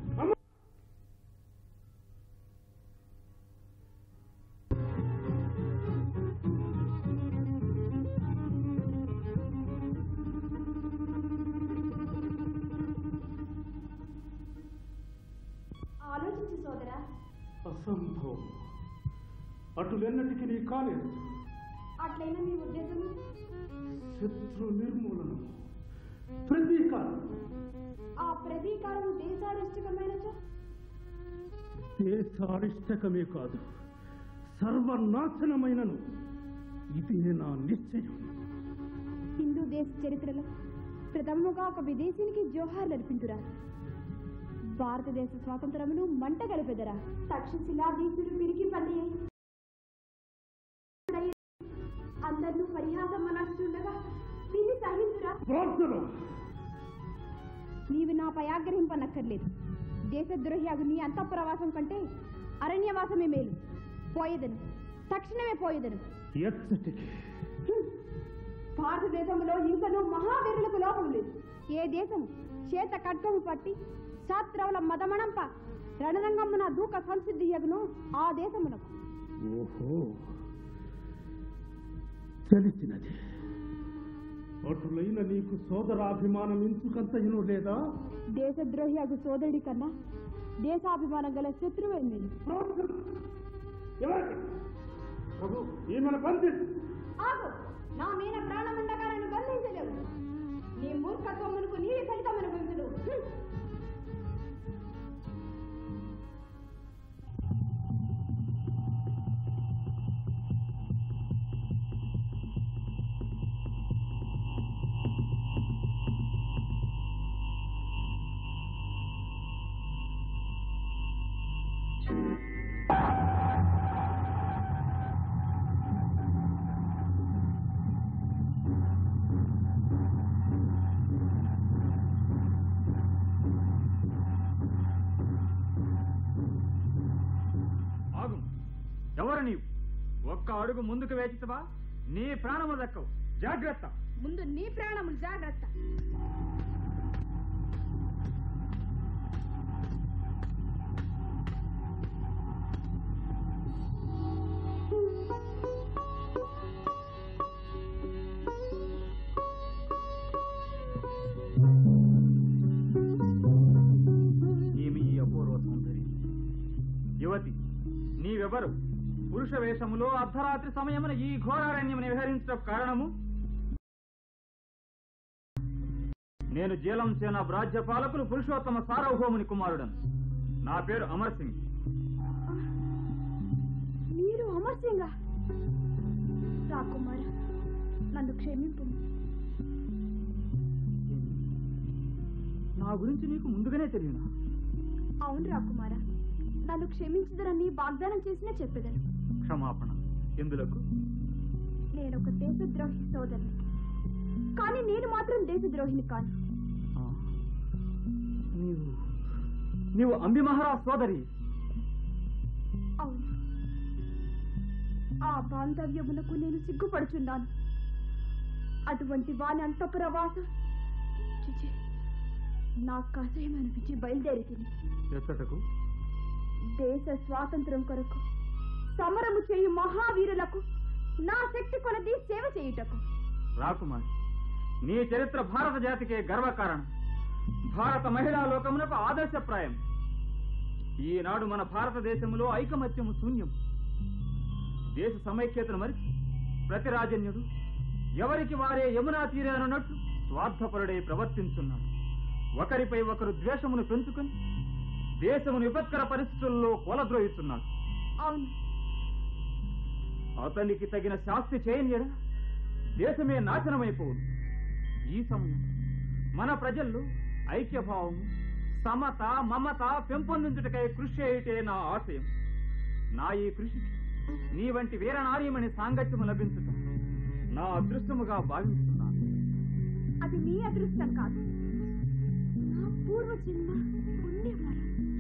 ఆలోచించు సోదరా అసంభవం అటులెన్నటికి నీ కాలేదు అట్లయినా మీ ఉద్దేశం శత్రు నిర్మూలనం ప్రతీకారం ఆ ప్రతీకారం దేశారిష్టకమైనచో దేశారిష్టకమే కాదు సర్వనాశనమైనను ఇదే నా నిశ్చయం హిందూ దేశ చరిత్రలో ప్రథమముగా ఒక విదేశీనికి జోహార్లు అర్పించురా భారతదేశ స్వాతంత్రమును మంట గలిపెదరా తక్షశిలాధీశుడు పిరికి పల్లి అందరినూ పరిహాసం మనస్తుండగా దీన్ని సహించురా ప్రార్థన నీవు నాపై ఆగ్రహింపనక్కర్లేదు దేశద్రోహ్యాగు నీ అంతఃప్రవాసం కంటే అరణ్యవాసమే మేలు పోయేదను తక్షణమే పోయేదను ఎచ్చటికి భారతదేశంలో ఇంకనూ మహావీరులకు లోపం లేదు ఏ దేశము చేత ఖడ్గము పట్టి శాస్త్రవుల మదమణంప రణరంగమున దూక సంసిద్ధి యగును ఆ దేశమునకు ఓహో తెలిసినది అటులైన నీకు సోదరాభిమానం ఇంచుకంతయును లేదా దేశద్రోహ్యాగు సోదరుడి కన్నా దేశాభిమానం గల శత్రువే మేలు ఎవరికి ప్రభు ఈమెను బంధించు ఆగు నా మీద ప్రాణముండగా నన్ను బంధించలేవు నీ మూర్ఖత్వమునకు నీవి ఫలితం అనుభవించడు ఆగు ఎవరు నీవు ఒక్క అడుగు ముందుకు వేచితవా నీ ప్రాణము దక్కవు జాగ్రత్త ముందు నీ ప్రాణములు జాగ్రత్త ఏమి ఈ అపూర్వ సౌందర్యం యువతి నీవెవరు పురుష వేషములో అర్ధరాత్రి సమయమున ఈ ఘోరారణ్యముని విహరించడం కారణము నేను జీలం సేన రాజ్య పాలకులు పురుషోత్తమ సార్వభౌముని కుమారుడను నా పేరు అమర్ సింగ్ మీరు అమర్స్యంగా రాకుమార్ నన్ను క్షమింపు నా గురించి నీకు ముందుగానే తెలియనా అవును రాకుమార నన్ను క్షమించదనని వాగ్దానం చేసినా చెప్పేదను క్షమాపణ ఎందులకు నేను ఒక దేశద్రోహి సోదరుని కానీ నేను మాత్రం దేశద్రోహిని కాను ఆ, నీవు నీవు అంబి మహారాజ్ సోదరి అవును ఆ బాంధవ్యమునకు నేను సిగ్గుపడుచున్నాను అటువంటి వాని అంతపురవాసం చిచి నాకు అసహ్యం అనిపించి బయలుదేరి తిని ఎచ్చటకు దేశ స్వాతంత్రం కొరకు సమరము చేయు మహావీరులకు నా శక్తి కొలది సేవ చేయుటకు రాకుమారి నీ చరిత్ర భారత జాతికే గర్వకారణం భారత మహిళా లోకమునకు ఆదర్శప్రాయం ఈనాడు మన భారతదేశంలో ఐకమత్యము శూన్యం దేశ సమైక్యతను మరిచి ప్రతి రాజన్యుడు ఎవరికి వారే యమునా తీరానన్నట్లు స్వార్థపరుడై ప్రవర్తించున్నాడు ఒకరిపై ఒకరు ద్వేషమును పెంచుకొని దేశమును విపత్కర పరిస్థితుల్లో కొలద్రోయిస్తున్నాడు అవును అతనికి తగిన శాస్తి చేయనియడా దేశమే నాశనమైపోవును ఈ సమయం మన ప్రజల్లో ఐక్యభావము సమత మమత పెంపొందించుటకై కృషి చేయుటే నా ఆశయం నా ఈ కృషికి నీ వంటి వీరనార్యమని సాంగత్యము లభించుట నా అదృష్టముగా భావిస్తున్నాను అది మీ అదృష్టం కాదు నా పూర్వజన్మ పుణ్యవరం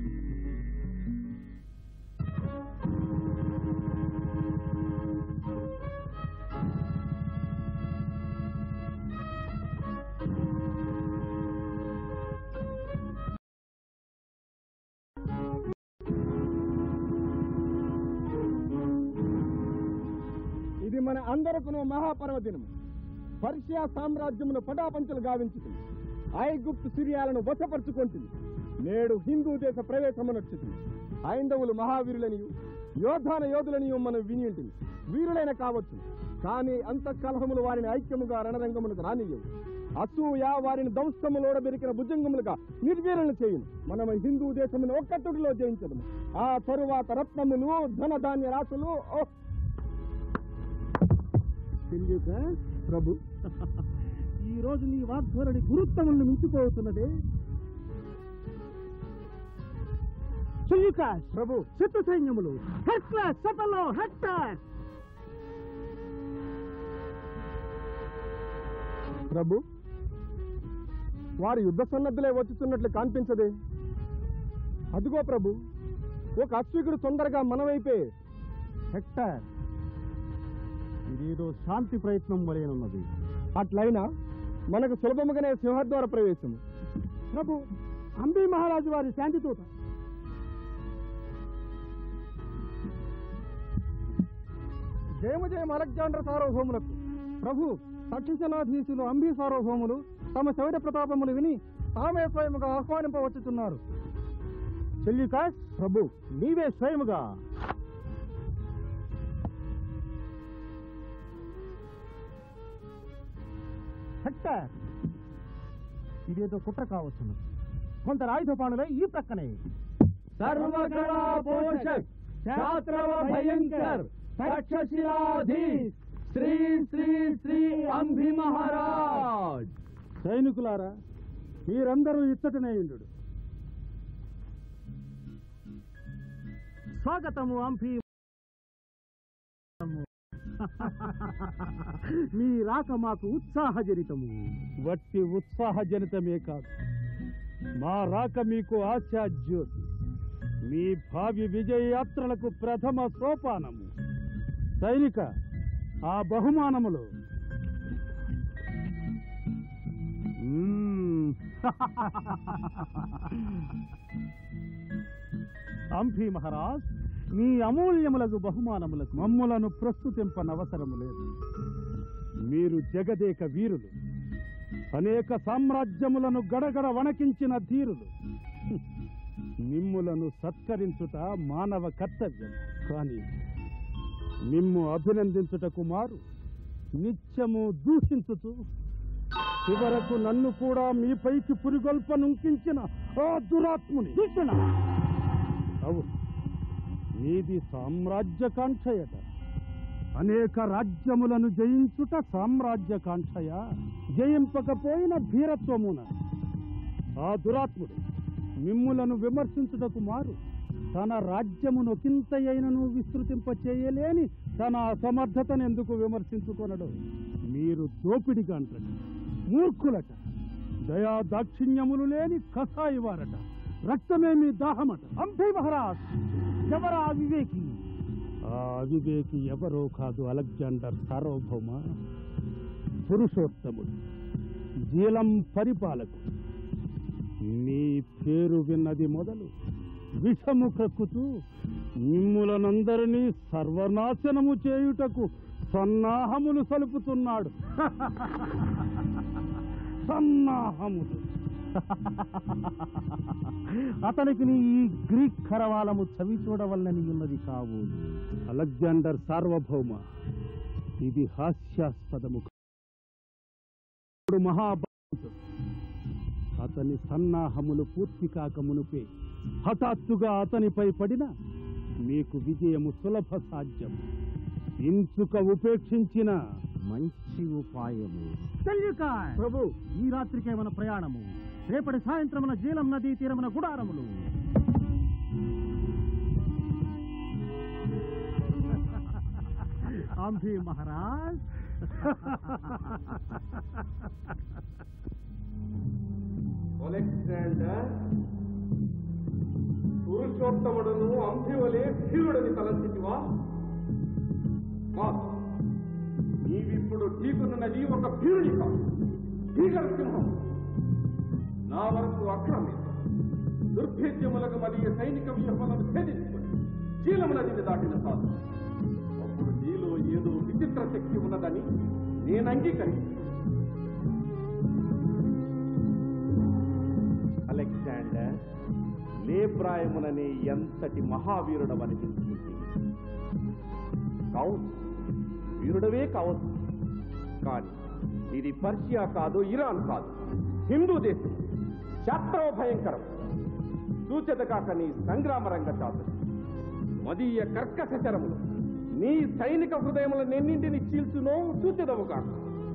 ఇది మన అందరకును మహాపర్వదినము పర్షియా సామ్రాజ్యమును పటాపంచలు గావించుతుంది ఐగుప్తు సిరియాలను వశపరుచుకుంటుంది నేడు హిందూ దేశ ప్రవేశమునొచ్చింది ఐందవులు మహావీరులనియు యోధాన యోధులనియు మనం విని ఉంటుంది వీరులైన కావచ్చు కానీ అంత కలహములు వారిని ఐక్యముగా రణరంగములకు రానియవు అసూయ వారిని దంశములోడ బెరికిన భుజంగములుగా నిర్వీరణ చేయును మనం హిందూ దేశమును ఒక్కట్టుడిలో జయించదము ఆ తరువాత రత్నములు ధనధాన్య రాశులు ఓ తెలియక ప్రభు ఈ రోజు నీ వాగ్ధోరణి గురుత్వములను మించిపోతున్నదే చెయ్యుకాష్ ప్రభు శత్రు సైన్యములు హెక్లస్ సటలో హెక్టర్ ప్రభు వారి యుద్ధ సన్నద్ధులే వచ్చుతున్నట్లు కనిపించదే అదిగో ప్రభు ఒక అశ్వికుడు తొందరగా మనవైపే హెక్టర్ ఇదేదో శాంతి ప్రయత్నం వలెనున్నది అట్లయినా మనకు సులభముగానే సింహద్వార ప్రవేశము ప్రభు అంబి మహారాజు వారి శాంతి దూత జయము జయం అలెగ్జాండర్ సార్వభౌములకు ప్రభు తక్షశనాధీశులు అంబి సార్వభౌములు తమ శౌర్య ప్రతాపములు విని తామే స్వయముగా ఆహ్వానింపవచ్చుతున్నారు చెల్లికాష్ ప్రభు నీవే స్వయముగా హెక్టర్ ఇదేదో కుట్ర కావచ్చును కొందరు ఆయుధపాణులై ఈ ప్రక్కనే సర్వకళా పోషక్ శాస్త్రవ భయంకర్ తక్షశిలాధీశ్ శ్రీ శ్రీ శ్రీ అంభి మహారాజ్ సైనికులారా మీరందరూ ఇచ్చటనే ఇండు స్వాగతము అంఫీ మీ రాక మాకు ఉత్సాహజనితము వట్టి ఉత్సాహజనితమే కాదు మా రాక మీకు ఆశాజ్యోతి మీ భావి విజయ యాత్రలకు ప్రథమ సోపానము సైనిక ఆ బహుమానములు మ్మ్. అంఫీ మహారాజ్ మీ అమూల్యములకు బహుమానములకు మమ్ములను ప్రస్తుతింపనవసరము లేదు మీరు జగదేక వీరులు అనేక సామ్రాజ్యములను గడగడ వణకించిన ధీరులు హ్మ్. మిమ్ములను సత్కరించుట మానవ కర్తవ్యం కానీ మిమ్ము అభినందించుటకు మారు నిత్యము దూషించుతూ చివరకు నన్ను కూడా మీపైకి పురిగొల్ప నుంకించిన ఆ దురాత్ముని శిక్షణ అవును మీది సామ్రాజ్యకాంక్షయట అనేక రాజ్యములను జయించుట సామ్రాజ్యకాంక్షయ జయింపకపోయిన ధీరత్వమున ఆ దురాత్ముడు మిమ్ములను విమర్శించుటకు మారు తన రాజ్యమును ఒకంతయైనను విస్తృతింప చేయలేని తన అసమర్థతను ఎందుకు విమర్శించుకొనడు మీరు దోపిడిగా అంటట మూర్ఖులట దయా దాక్షిణ్యములు లేని కసాయి వారట రక్తమే మీ దాహమట అంబే మహారాజ్ ఎవరా అవివేకి ఆ అవివేకి ఎవరో కాదు అలెగ్జాండర్ సార్వభౌమ పురుషోత్తముడు జీలం పరిపాలకుడు నీ పేరు విన్నది మొదలు విషము కక్కుతూ మిమ్ములనందరినీ సర్వనాశనము చేయుటకు సన్నాహములు సలుపుతున్నాడు సన్నాహములు అతనికి నీ ఈ గ్రీక్ కరవాలము చవి చూడవల్లని ఉన్నది కావు అలెగ్జాండర్ సార్వభౌమ ఇది హాస్యాస్పదము ఇప్పుడు మహాభారతుడు అతని సన్నాహములు పూర్తి కాక మునుపే హఠాత్తుగా అతనిపై పడిన మీకు విజయము సులభ సాధ్యం ఇంచుక ఉపేక్షించిన మంచి ఉపాయము ప్రభు ఈ రాత్రికే మన ప్రయాణము రేపటి సాయంత్రమున జీలం నదీ తీరమున గుడారములు అంభి మహారాజ్ అలెగ్జాండర్ పురుషోత్తముడును అంభివలే ధీరుడని తలంచితివా కాదు నీవిప్పుడు ఢీకునున్నది ఒక భీరుని కాదు భీకర సింహం నా వరకు అక్రమే దుర్భేద్యములకు మరియు సైనిక వ్యూహములను ఛేదించుకొని శీలము నదిని దాటిన సాధు అప్పుడు నీలో ఏదో విచిత్ర శక్తి ఉన్నదని నేను అంగీకరించాను అలెగ్జాండర్ లేబ్రాయముననే ఎంతటి మహావీరుడవనిపించింది కావచ్చు వీరుడవే కావచ్చు కానీ ఇది పర్షియా కాదు ఇరాన్ కాదు హిందూ దేశం శాస్త్రవ భయంకరం సూచత కాక నీ సంగ్రామ రంగ చాతురు మదీయ కర్కశ చరములు నీ సైనిక హృదయములనెన్నింటిని చీల్చునో సూచదవు కాక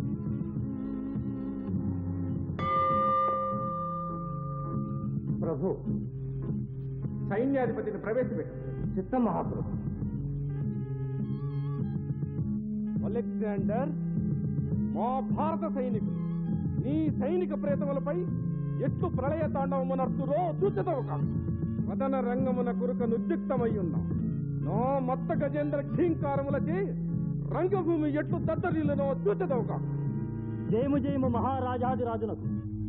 ప్రభు సైన్యాధిపతిని ప్రవేశపెట్టు చిత్త మహాప్రభు అలెగ్జాండర్ మా భారత సైనికులు నీ సైనిక ప్రేతములపై ఎట్లు ప్రళయ తాండవమునర్తురో చూచదవు కాదు వదన రంగమున కురుక నుద్యుక్తమై ఉన్నాం నో మత్త గజేంద్ర ఘీంకారములచే రంగభూమి ఎట్లు దద్దరిల్లునో చూచదవు కాదు జయము జయము మహారాజాదిరాజునకు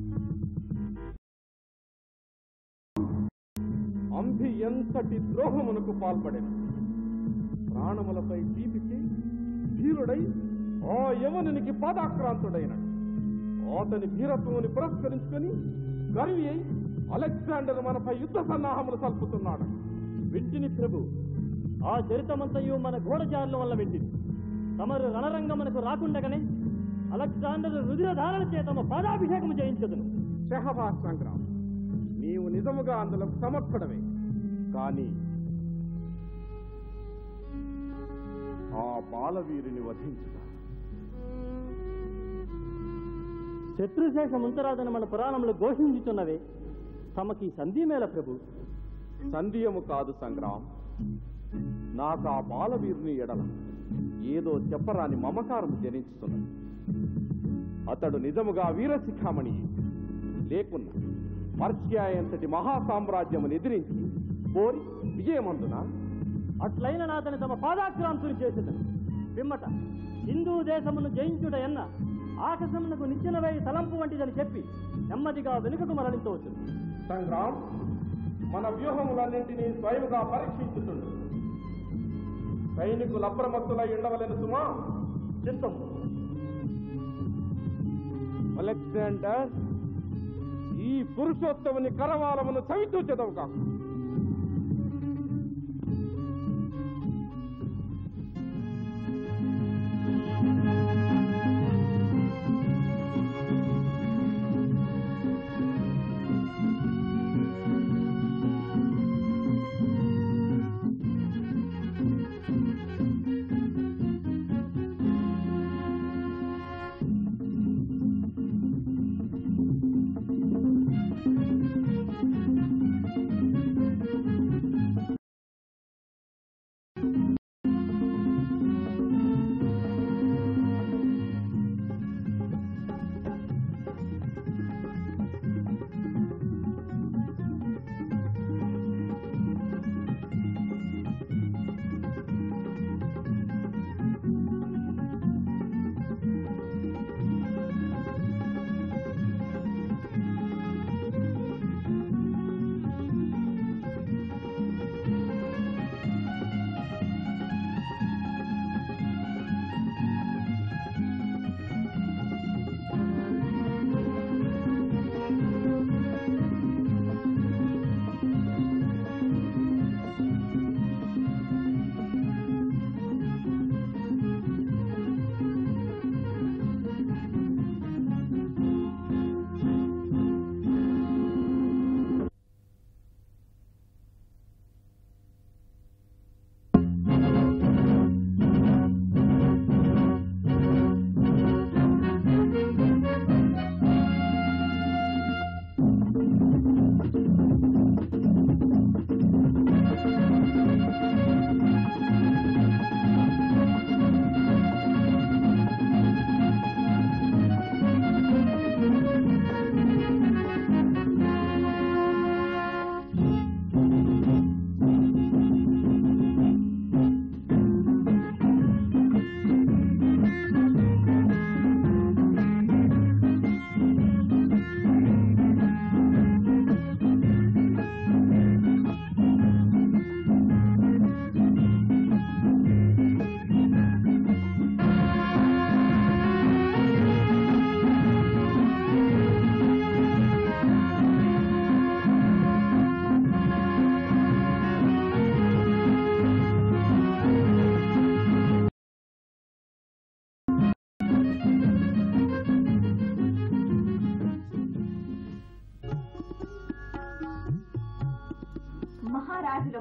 అంభి ఎంతటి ద్రోహమునకు పాల్పడెను ప్రాణములపై దీపికి ధీరుడై ఆ యవనునికి పాదాక్రాంతుడైన అతని ధీరత్వముని పురస్కరించుకొని గర్వి అయి అలెగ్జాండర్ మనపై యుద్ధ సన్నాహములు సల్పుతున్నాడు వింటిని ప్రభు ఆ చరితమంతయు మన గోడచారుల వల్ల వింటిని తమరు రణరంగమునకు రాకుండగానే అలెగ్జాండర్ రుధిరధారణ చేత తమ పాదాభిషేకము చేయించదును షహబాజ్ సంగ్రామ్ నీవు నిజముగా అందులో సమర్థుడవే కానీ ఆ బాలవీరుని వధించుట శత్రుశేష ముంతరాదని మన పురాణంలో ఘోషించుతున్నవే తమకి సంధి మేళ ప్రభు సంధ్యము కాదు సంగ్రామ్ నాకు ఆ బాలవీరుని ఎడల ఏదో చెప్పరాని మమకారం జనించుతున్నది అతడు నిజముగా వీరశిఖామణి లేకున్నా పర్షియా ఎంతటి మహాసామ్రాజ్యమును ఎదిరించి పోరి విజయమందున అట్లైన నాతని తమ పాదాక్రాంతులు చేసేదను పిమ్మట హిందూ దేశమును జయించుట ఎన్న ఆకాశమునకు నిచ్చెనవై తలంపు వంటిదని చెప్పి నెమ్మదిగా వెనుకకు మరలించవచ్చు సంగ్రామ్ మన వ్యూహములన్నింటినీ స్వయముగా పరీక్షించుతుండు సైనికులు అప్రమత్తులై ఉండవలెను సుమా చిత్తం అలెగ్జాండర్ ఈ పురుషోత్తముని కరవాలమును చవితూచెదవు కాకు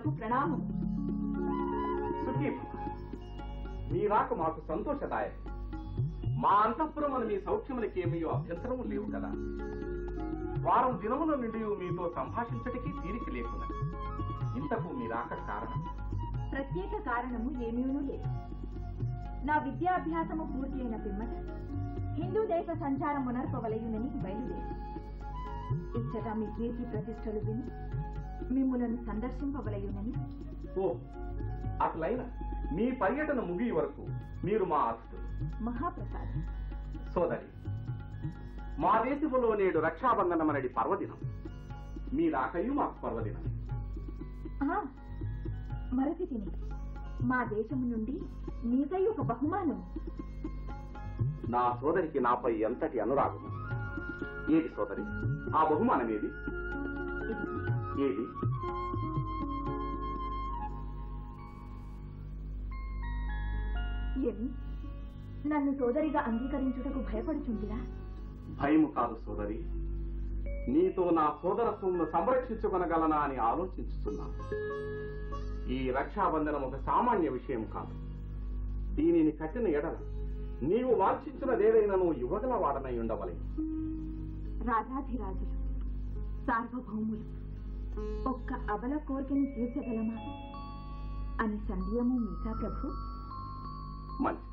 పాదములకు ప్రణామం సుఖీభవ మీ రాక మాకు సంతోషదాయకం మా అంతఃపురమున మీ సౌఖ్యములకి ఏమీ అభ్యంతరము లేవు కదా వారం దినముల నుండి మీతో సంభాషించటికి తీరిక లేకున్నా ఇంతకు మీ రాక కారణం ప్రత్యేక కారణము ఏమీనూ లేదు నా విద్యాభ్యాసము పూర్తి అయిన పిమ్మట హిందూ దేశ సంచారం మునర్పవలయునని బయలుదేరి ఇచ్చట మీ కీర్తి ప్రతిష్టలు విని మిమ్ములను సందర్శింపవలయునని ఓ అసలైన మీ పర్యటన ముగి వరకు మీరు మా అతిథులు మహాప్రసాదం సోదరి మా దేశములో నేడు రక్షాబంధనమనడి పర్వదినం మీ రాకయు మాకు పర్వదినం ఆ, మరొక తిని మా దేశము నుండి మీకై ఒక బహుమానం నా సోదరికి నాపై ఎంతటి అనురాగము ఏది సోదరి ఆ బహుమానం ఏది ఏది ఏమి నన్ను సోదరిగా అంగీకరించుటకు భయపడుచుంటిరా భయము కాదు సోదరి నీతో నా సోదరత్వమును సంరక్షించుకొనగలనా అని ఆలోచించుతున్నాను ఈ రక్షాబంధనం ఒక సామాన్య విషయం కాదు దీనిని కట్టిన ఎడల నీవు వాంఛించినదేదైనా నువ్వు ఇవ్వగల వాడనై ఉండవలేదు రాజాధిరాజులు సార్వభౌములు ఒక్క అబల కోరికని తీర్చగలమా అని సందేహము మీకా ప్రభు మంచిది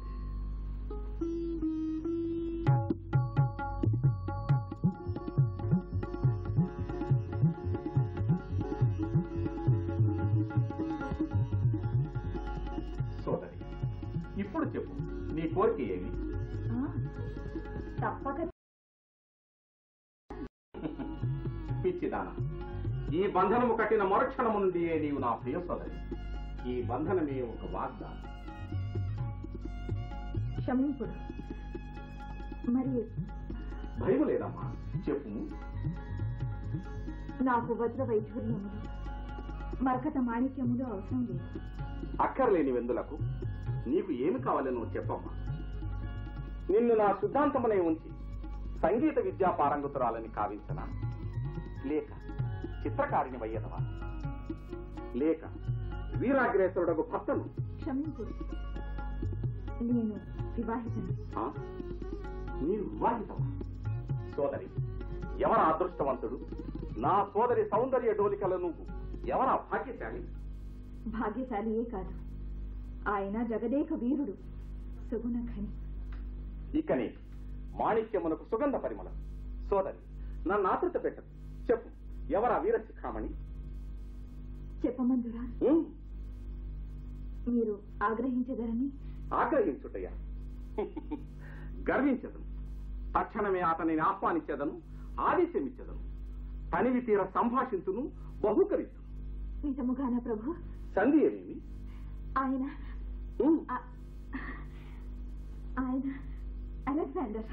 సోదరి ఇప్పుడు చెప్పు నీ కోరిక ఏమి ఆ, తప్పక పిచ్చిదాన ఈ బంధనము కట్టిన మరుక్షణము నుండి నీవు నా ప్రియ సోదరి ఈ బంధనమే ఒక వాగ్దానం క్షమింపుడు మరి భయం లేదమ్మా చెప్పు నాకు వజ్ర వైఢూర్యములు మరకత మాణిక్యములు అవసరం లేదు అక్కర్లేని వెందులకు నీకు ఏమి కావాలో నువ్వు చెప్పమ్మా నిన్ను నా సిద్ధాంతమునే ఉంచి సంగీత విద్యా పారంగతురాలని కావించనా లేక చిత్రకారిని వయ్యదవా లేక వీరాగ్రేసరుడకు భర్తను క్షమింపుడు నేను వివాహితను ఆ? నీవు వివాహితవా సోదరి ఎవరా అదృష్టవంతుడు నా సోదరి సౌందర్య డోలికల నువ్వు ఎవరా భాగ్యశాలి భాగ్యశాలియే కాదు ఆయన జగదేక వీరుడు సుగుణ ఖని ఇకనే మాణిక్యమునకు సుగంధ పరిమళం సోదరి నన్ను ఆతృత పెట్టదు చెప్పు ఎవరా వీర శిఖామణి చెప్పమందురా ఉమ్, మీరు ఆగ్రహించదరని ఆగ్రహించుటయ్యా గర్వించదను తక్షణమే అతనిని ఆహ్వానించదను ఆదేశమిచ్చదను తనివి తీర సంభాషించును బహుకరించు నిజముగాన ప్రభు సంధి ఏమేమి ఆయన ఉమ్, ఆ- ఆయన అలెగ్జాండర్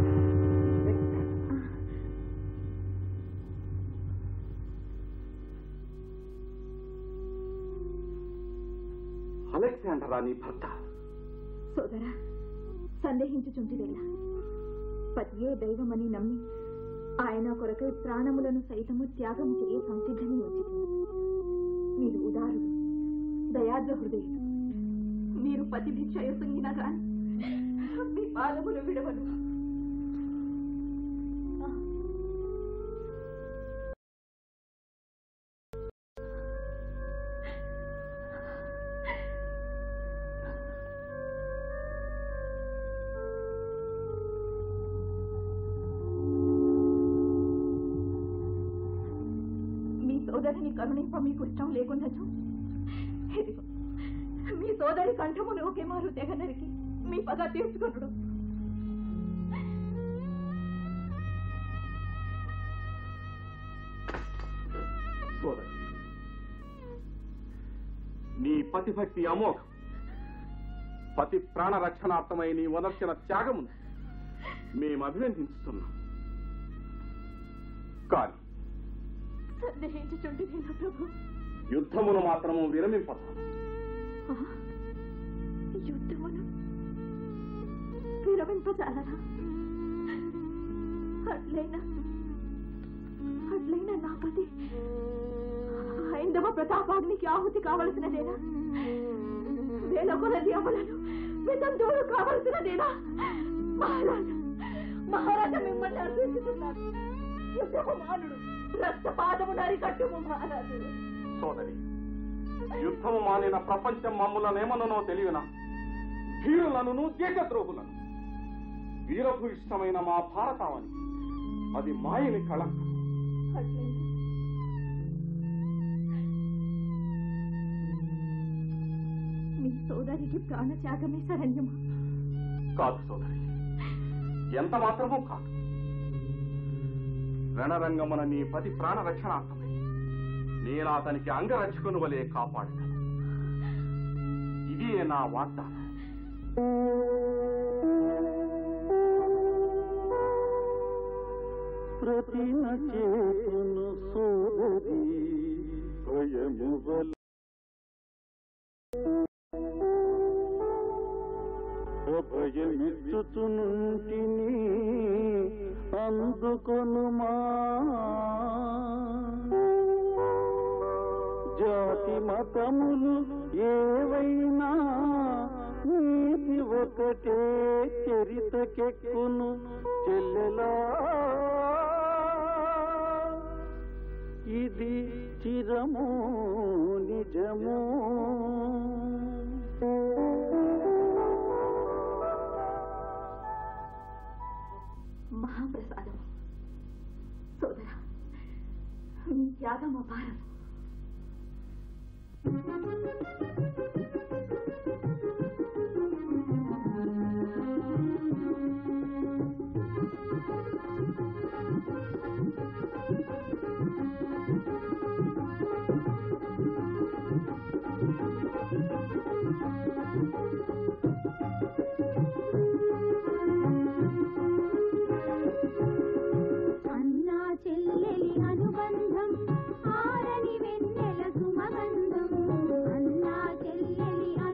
అలెగ్జాండరా నీ భర్త సోదరా సందేహించుచుంటిదేలా పతియే దైవమని నమ్మి ఆయన కొరకై ప్రాణములను సైతము త్యాగం చేయ సంసిద్ధని వచ్చింది మీరు ఉదారుడు దయాద్ర హృదయుడు మీరు పతి భిక్షయసుంగిన గాని మీ పాదములు విడవను మీ సోదరిని కరుణింప మీకు ఇష్టం లేకున్నచు ఇదిగో మీ సోదరి కంఠమును ఒకే మారు తెగ నరికి మీ పగ తీర్చుకొనుడు సోదరి నీ పతిభక్తి అమోఘం పతి ప్రాణ రక్షణార్థమై నీ వనర్చిన త్యాగమును మేము అభినందించుతున్నాం కానీ సందేహించుచుంటిది నా ప్రభు యుద్ధమును మాత్రము విరమింపదు ఆ, యుద్ధమును విరమింపజాలరా అట్లైనా అట్లైనా నా పతి హైందవ ప్రతాపాగ్నికి ఆహుతి కావలసినదేనా వేల కొలది అమలను వితంతువులు కావలసినదేనా మహారాజా మహారాజా మిమ్మల్ని అర్థిస్తున్నారు యుద్ధము మానుడు రక్తపాదము నరికట్టుము మహారాజు సోదరి యుద్ధము మానిన ప్రపంచం మమ్ములనేమనో తెలియనా ధీరులను దేశద్రోహులను వీరకు ఇష్టమైన మా భారతావని అది మాయని కళంక అట్లయింది. మీ సోదరికి ప్రాణత్యాగమే శరణ్యమా కాదు సోదరి ఎంత మాత్రమూ కాదు రణరంగమున నీ పతి ప్రాణ రక్షణార్థమై నేను అతనికి అంగరక్షకుని వలె కాపాడతాను ఇదే నా వాగ్దానం ప్రతిన చేతును సోదరి భయము వల్ల అభయమిచ్చుచునుంటిని అందుకొనుమా జాతి మతములు ఏవైనా నీతి ఒకటే చరితకెక్కును చెల్లెలా ఇది చిరము నిజము మహాప్రసాదం సోదర మీ త్యాగం అపారం అన్నా చెల్లెలి అనుబంధం ఆరని వెన్నెల సుమగంధం అన్నా చెల్లెలి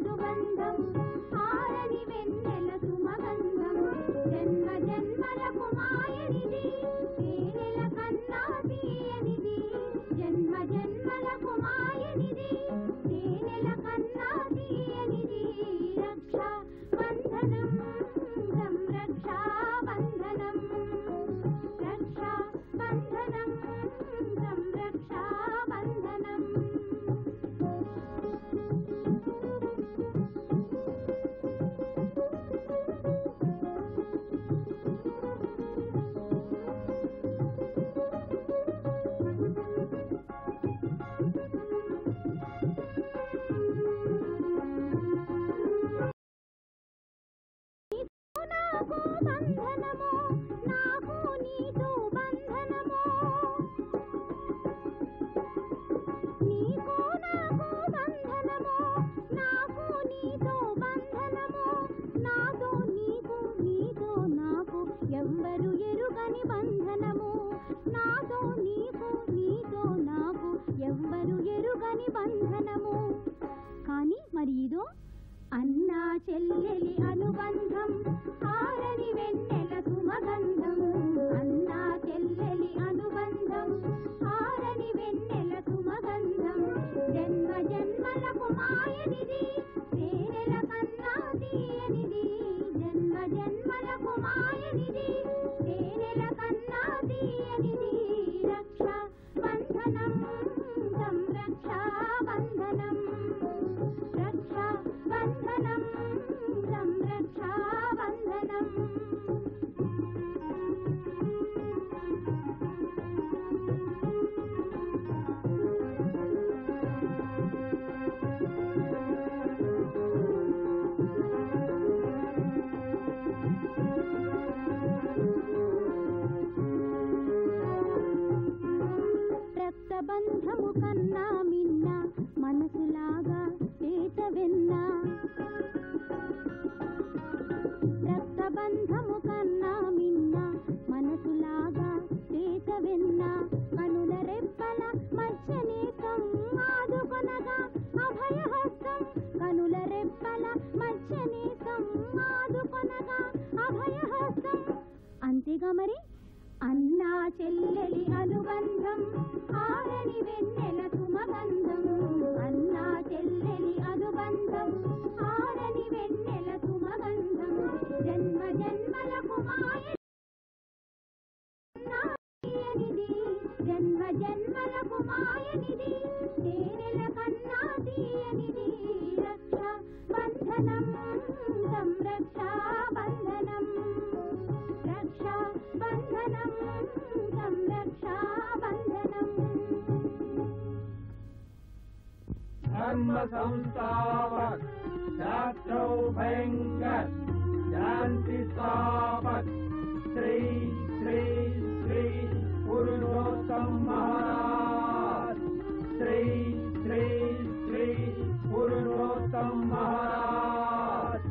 संस्थापक शत्रु भयंकर शांति स्थापक श्री श्री श्री पुरुषोत्तम महाराज श्री श्री श्री पुरुषोत्तम महाराज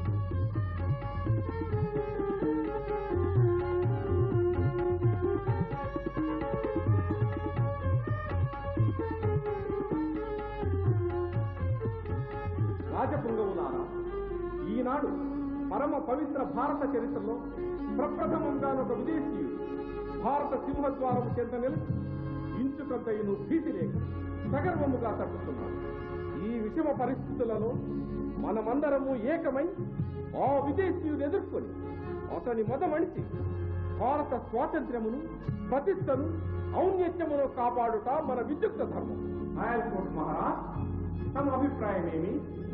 రాజపుంగవులారా ఈనాడు పరమ పవిత్ర భారత చరిత్రలో ప్రప్రథమంగా ఒక విదేశీయుడు భారత సింహద్వారము చెంత నిలిచి ఇంచుకంతయును భీతి లేక సగర్వముగా తప్పుతున్నాడు ఈ విషమ పరిస్థితులలో మనమందరము ఏకమై ఆ విదేశీయుడు ఎదుర్కొని అతని మొదమణిచి భారత స్వాతంత్ర్యమును ప్రతిష్టను ఔన్నత్యమును కాపాడుట మన విద్యుక్త ధర్మం నాయల్కోట్ మహారాజ్ తమ అభిప్రాయం ఏమి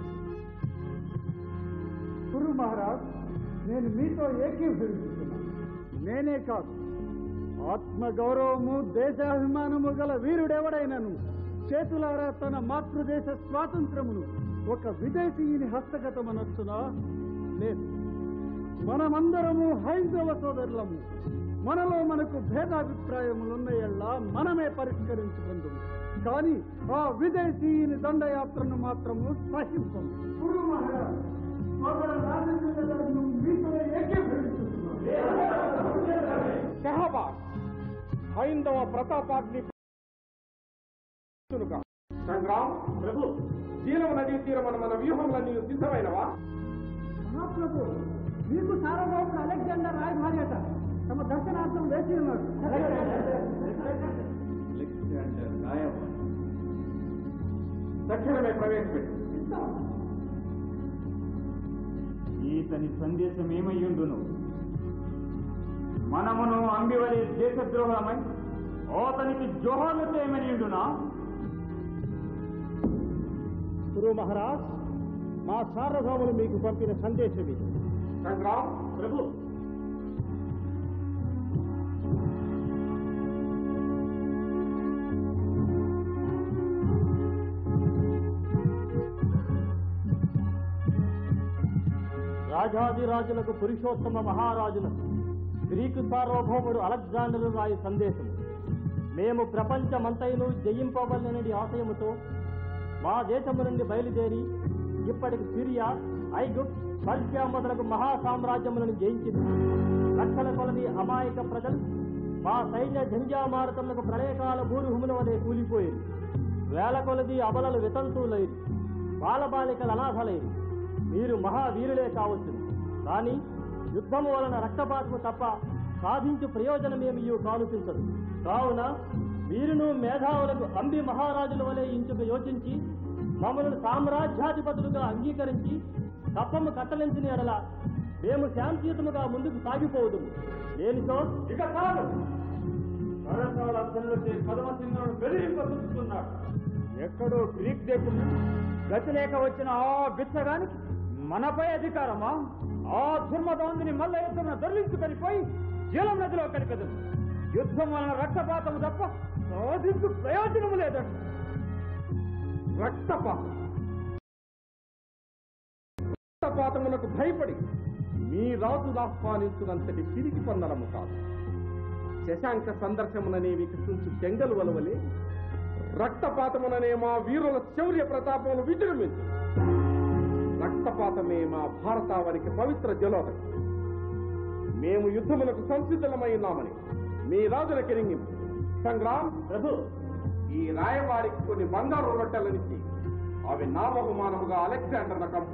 గురు మహారాజ్ నేను మీతో ఏకీభవిస్తున్నాను నేనే కాదు ఆత్మగౌరవము దేశాభిమానము గల వీరుడెవడైనను చేతులారా తన మాతృదేశ స్వాతంత్రమును ఒక విదేశీయుని హస్తగతమనొచ్చునా లేదు మనమందరము హైందవ సోదరులము మనలో మనకు భేదాభిప్రాయములున్నయల్లా మనమే పరిష్కరించుకుందాం కానీ ఆ విదేశీయుని దండయాత్రను మాత్రము సహించము గురు మహారాజ్ సోదర రాజేంద్ర గారు మీతో ఏకీభవిస్తున్నాను షహబాద్ హైందవ ప్రతాపాగ్ని సంగ్రామ్ ప్రభు జీలవ నదీ తీరమన మన వ్యూహంలన్నీ సిద్ధమైనవా మహాప్రభు మీకు సార్వభౌముడు అలెగ్జాండర్ రాయభార్యత తమ దర్శనార్థం వేచి ఉన్నాడు తక్షణమే ప్రవేశపెట్టు ఈతని సందేశం ఏమయ్యుండును మనమును అంబివలి దేశద్రోహమై ఓతనికి జోహాలు చేయమనియుండునా గురు మహారాజ్ మా సార్వభౌములు మీకు పంపిన సందేశం ఇది సంగ్రామ్ ప్రభు రాజాదిరాజులకు పురుషోత్తమ మహారాజులకు గ్రీకు సార్వభౌముడు అలెగ్జాండరు రాయి సందేశము మేము ప్రపంచమంతైను జయింపవలనని ఆశయముతో మా దేశము నుండి బయలుదేరి ఇప్పటికి సిరియా ఐగుప్ట్ పర్షియా మొదలగు మహా సామ్రాజ్యములను జయించింది లక్షల కొలది అమాయక ప్రజలు మా సైన్య జంజామారతములకు ప్రళయకాల భూరుహుముల వలె కూలిపోయింది వేల కొలది అబలలు వితంతువులైరు బాలబాలికలు అనాథలైరు మీరు మహావీరులే కావచ్చు కానీ యుద్ధము వలన రక్తపాతము తప్ప సాధించు ప్రయోజనమేమి కానుపించదు కావున వీరును మేధావులకు అంబి మహారాజుల వలె ఇంచుకు యోచించి మమ్మల్ని సామ్రాజ్యాధిపతులుగా అంగీకరించి తప్పము కట్టలించిన ఎడల మేము శాంతియుతముగా ముందుకు సాగిపోదుము లేనితో ఇక కాదు కరతాళ ధ్వనులచే కదమసింహుడు బెదిరింపతున్నాడు ఎక్కడో గ్రీక్ దేశం గతి లేక వచ్చిన ఆ బిచ్చగానికి మనపై అధికారమా ఆ ధర్మదాంధిని మల్ల యుద్ధమున దొర్లించుకొని పోయి జీలం నదిలో కలిపెదు యుద్ధం వలన రక్తపాతము తప్ప సాధించు ప్రయోజనము లేదండి రక్తపాతం రక్తపాతములకు భయపడి మీ రాజు ఆహ్వానించునంతటి పిరికి పొందడము కాదు శశాంక సందర్శముననే వికసించు చెంగలు వలవలే రక్తపాతముననే మా వీరుల శౌర్య ప్రతాపమును విజృంభించు రక్తపాతమే మా భారతావనికి పవిత్ర జలోదయం మేము యుద్ధములకు సంసిద్ధమై ఉన్నామని మీ రాజుల కెరింగింపు సంగ్రామ్ ప్రభు ఈ రాయవాడికి కొన్ని బంగారు రొట్టెలనిచ్చి అవి నా బహుమానముగా అలెగ్జాండర్ కంపు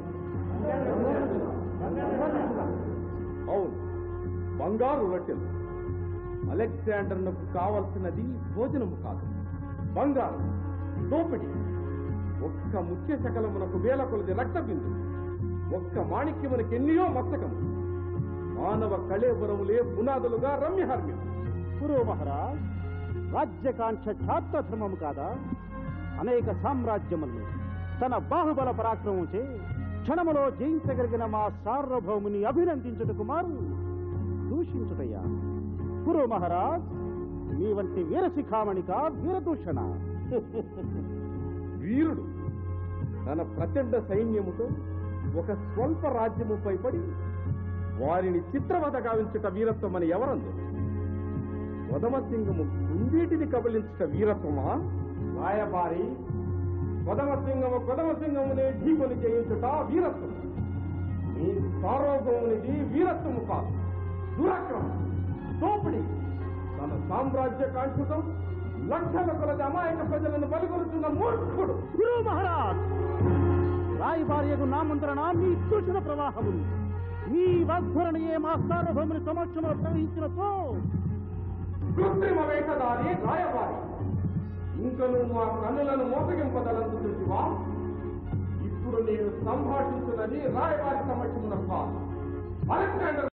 అవును బంగారు రొట్టెలు అలెగ్జాండర్నకు కావలసినది భోజనము కాదు బంగారం దోపిడి ఒక్క ముఖ్య శకలమునకు వేల కొలది రక్త బిందు ఒక్క మాణిక్యమునకు ఎన్నియో మస్తకము మానవ కళేబరములే పునాదులుగా రమ్యహర్మ్యం గురు మహారాజ్ రాజ్యకాంక్ష ఛాత్ర ధర్మము కాదా అనేక సామ్రాజ్యములను తన బాహుబల పరాక్రమంచే క్షణములో జయించగలిగిన మా సార్వభౌముని అభినందించుటకు మారు దూషించుటయ్యా గురు మహారాజ్ మీ వంటి వీరశిఖామణిక వీరదూషణ వీరుడు తన ప్రచండ సైన్యముతో ఒక స్వల్ప రాజ్యముపై పడి వారిని చిత్రవద గావించుట వీరత్వం అని ఎవరందు వదమసింగము కుండీటిని కబలించుట వీరత్వమా రాయబారి కొదమసింగము కొదమసింగమునే ఢీకొని జయించుట వీరత్వం మీ సార్వభౌమునిది వీరత్వము కాదు దురాక్రమం దోపిడి తన సామ్రాజ్య కాంక్షితం లక్షల కొలది అమాయక ప్రజలను బలిగొలుతున్న మూర్ఖుడు గురు మహారాజ్ రాయబార్యకు నామంతరణ మీ దూషణ ప్రవాహము మీ వాగ్ధరణయే మా సార్వభౌముని సమక్షంలో ప్రవహించినతో కృత్రిమ వేషధారి రాయబారి ఇంక నువ్వు మా కన్నులను మోసగింపదలంచుతుంటివా ఇప్పుడు నేను సంభాషించున్నది రాయబారి సమక్షమున కాదు అలెగ్జాండర్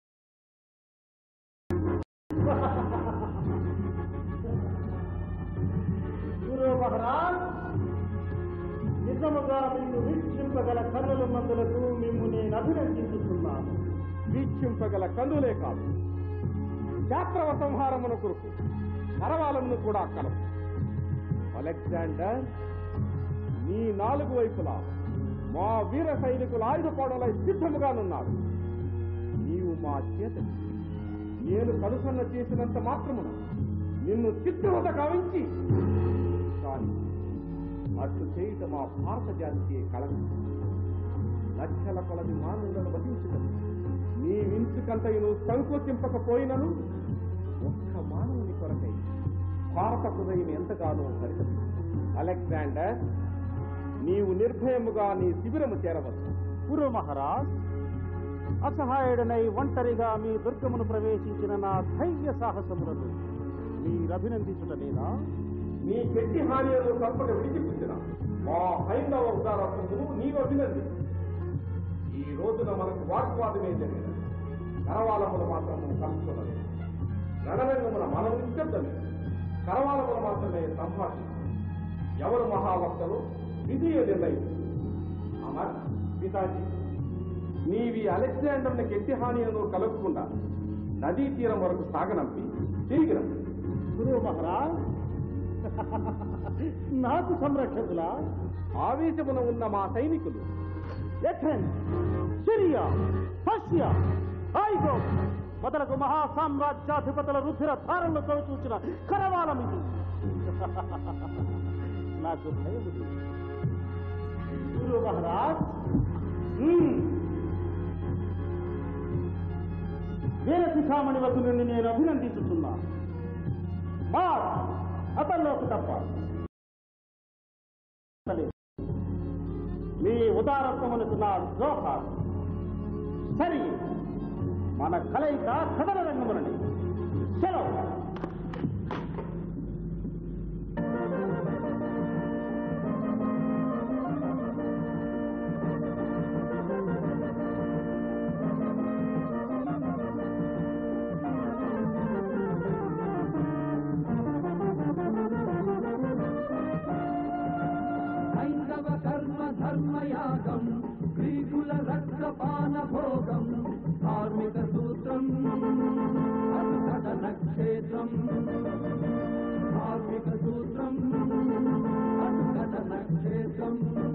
గురు మహారాజ్ నిజముగా మీకు వీక్షింపగల కన్నుల మందులకు మిమ్ము నేను అభినందించుతున్నాను వీక్షింపగల కందులే కాదు శాస్త్రవ సంహారమున కొరకు కరవాలను కూడా కలవు అలెగ్జాండర్ నీ నాలుగు వైపులా మా వీర సైనికులు ఆయుధపాడలై సిద్ధముగానున్నారు నీవు మా చేతని నేను కనుసన్న చేసినంత మాత్రమున నిన్ను చిత్రవద గావించి కానీ అట్లు చేయుట మా భారత జాతికి కళంకం లక్షల కొలది మానవులను వధించడం నీ వించుకంతయును సంకోచింపకపోయినను ఒక్క మానవుని కొరకై భారత హృదయం ఎంతగానో సరిగదు అలెగ్జాండర్ నీవు నిర్భయముగా నీ శిబిరము చేరవచ్చు గురు మహారాజ్ అసహాయుడనై ఒంటరిగా మీ దుర్గమును ప్రవేశించిన నా ధైర్య సాహసములను మీరభినందించుట లేదా నీ గట్టి హానియను తప్పక విడిచిపుచ్చిన మా హైందవ ఉదారత్వమును నీవు అభినంది ఈ రోజున మనకు వాగ్వాదమే జరిగినది కరవాలములు మాత్రము కలుసుకున్నది రణరంగమున మనం నిశ్శబ్దమే కరవాలములు మాత్రమే సంభాషణ ఎవరు మహావక్తలు విధియ నిర్ణయం అమర్ పితాజీ నీవి అలెగ్జాండర్ని గట్టి హానియను కలగకుండా నదీ తీరం వరకు సాగనంపి తిరిగి రండి గురు మహారాజ్ నాకు సంరక్షకుల ఆవేశమున ఉన్న మా సైనికులు ఎథెన్స్ సిరియా పర్షియా ఐగో మొదలగు మహా సామ్రాజ్యాధిపతుల రుధిర ధారణలతో చూసిన కరవాలం ఇది నాకు భయము లేదు. గురు మహారాజ్ మ్మ్. వీర శిఖామణి వద్ద నుండి నేను అభినందించుతున్నాను మా అతల్లోకి తప్ప మీ ఉదారత్వమునకు నా ద్రోహాలు సరి మన కలయిక కథన రంగమునని సెలవు హైందవ కర్మ ధర్మయాగం గ్రీకుల రక్తపాన భోగం కార్మిక సూత్రం అసదన క్షేత్రం కార్మిక సూత్రం అసదన క్షేత్రం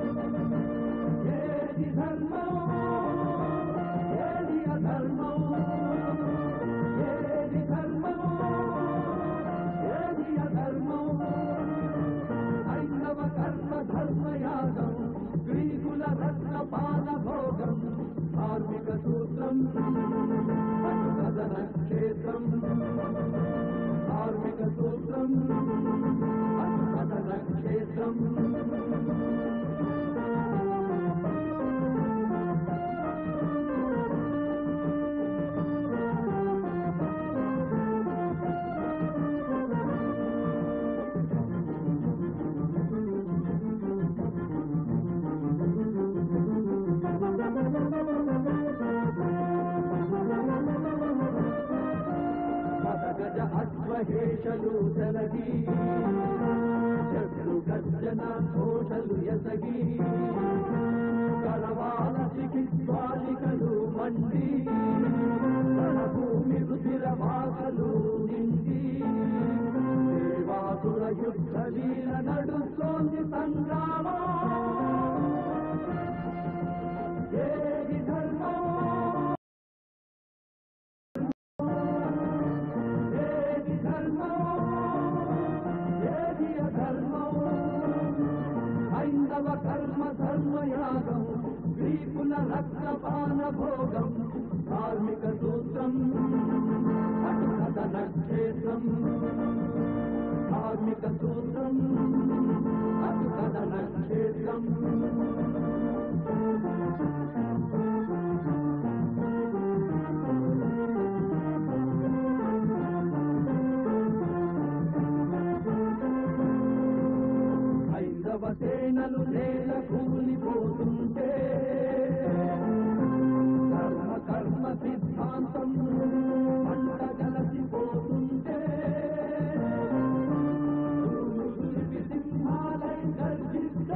ఏది ధర్మం ఏది అధర్మం ఏది ధర్మం ఏది అధర్మం హైందవ కర్మ ధర్మయాగం గ్రీకుల రత్నపాన భోగం కార్మిక సూత్రం కథన క్షేత్రం కార్మిక సూత్రం కథన క్షేత్రం గజ అశ్వహేషలు జలగి శత్రు గర్జన ఘోషలు ఎసగి కలవాల చికిత్సాలికలు మండి భూమి రుచిర భాగలు నిండి దేవాసుర యుద్ధ లీల నడుస్తోంది సంగ్రామం కర్మ ధర్మయాగం గ్రీకుల రక్తపాన భోగం ధార్మిక సూత్రం అటు కథన క్షేత్రం ధార్మిక సూత్రం అటు కథన క్షేత్రం హైందవ సేనలు నేల కూలిపోతుంటే కర్మ కర్మ సిద్ధాంతం పంట కలసిపోతుంటే సులిపి సింహాలై గర్జిస్తే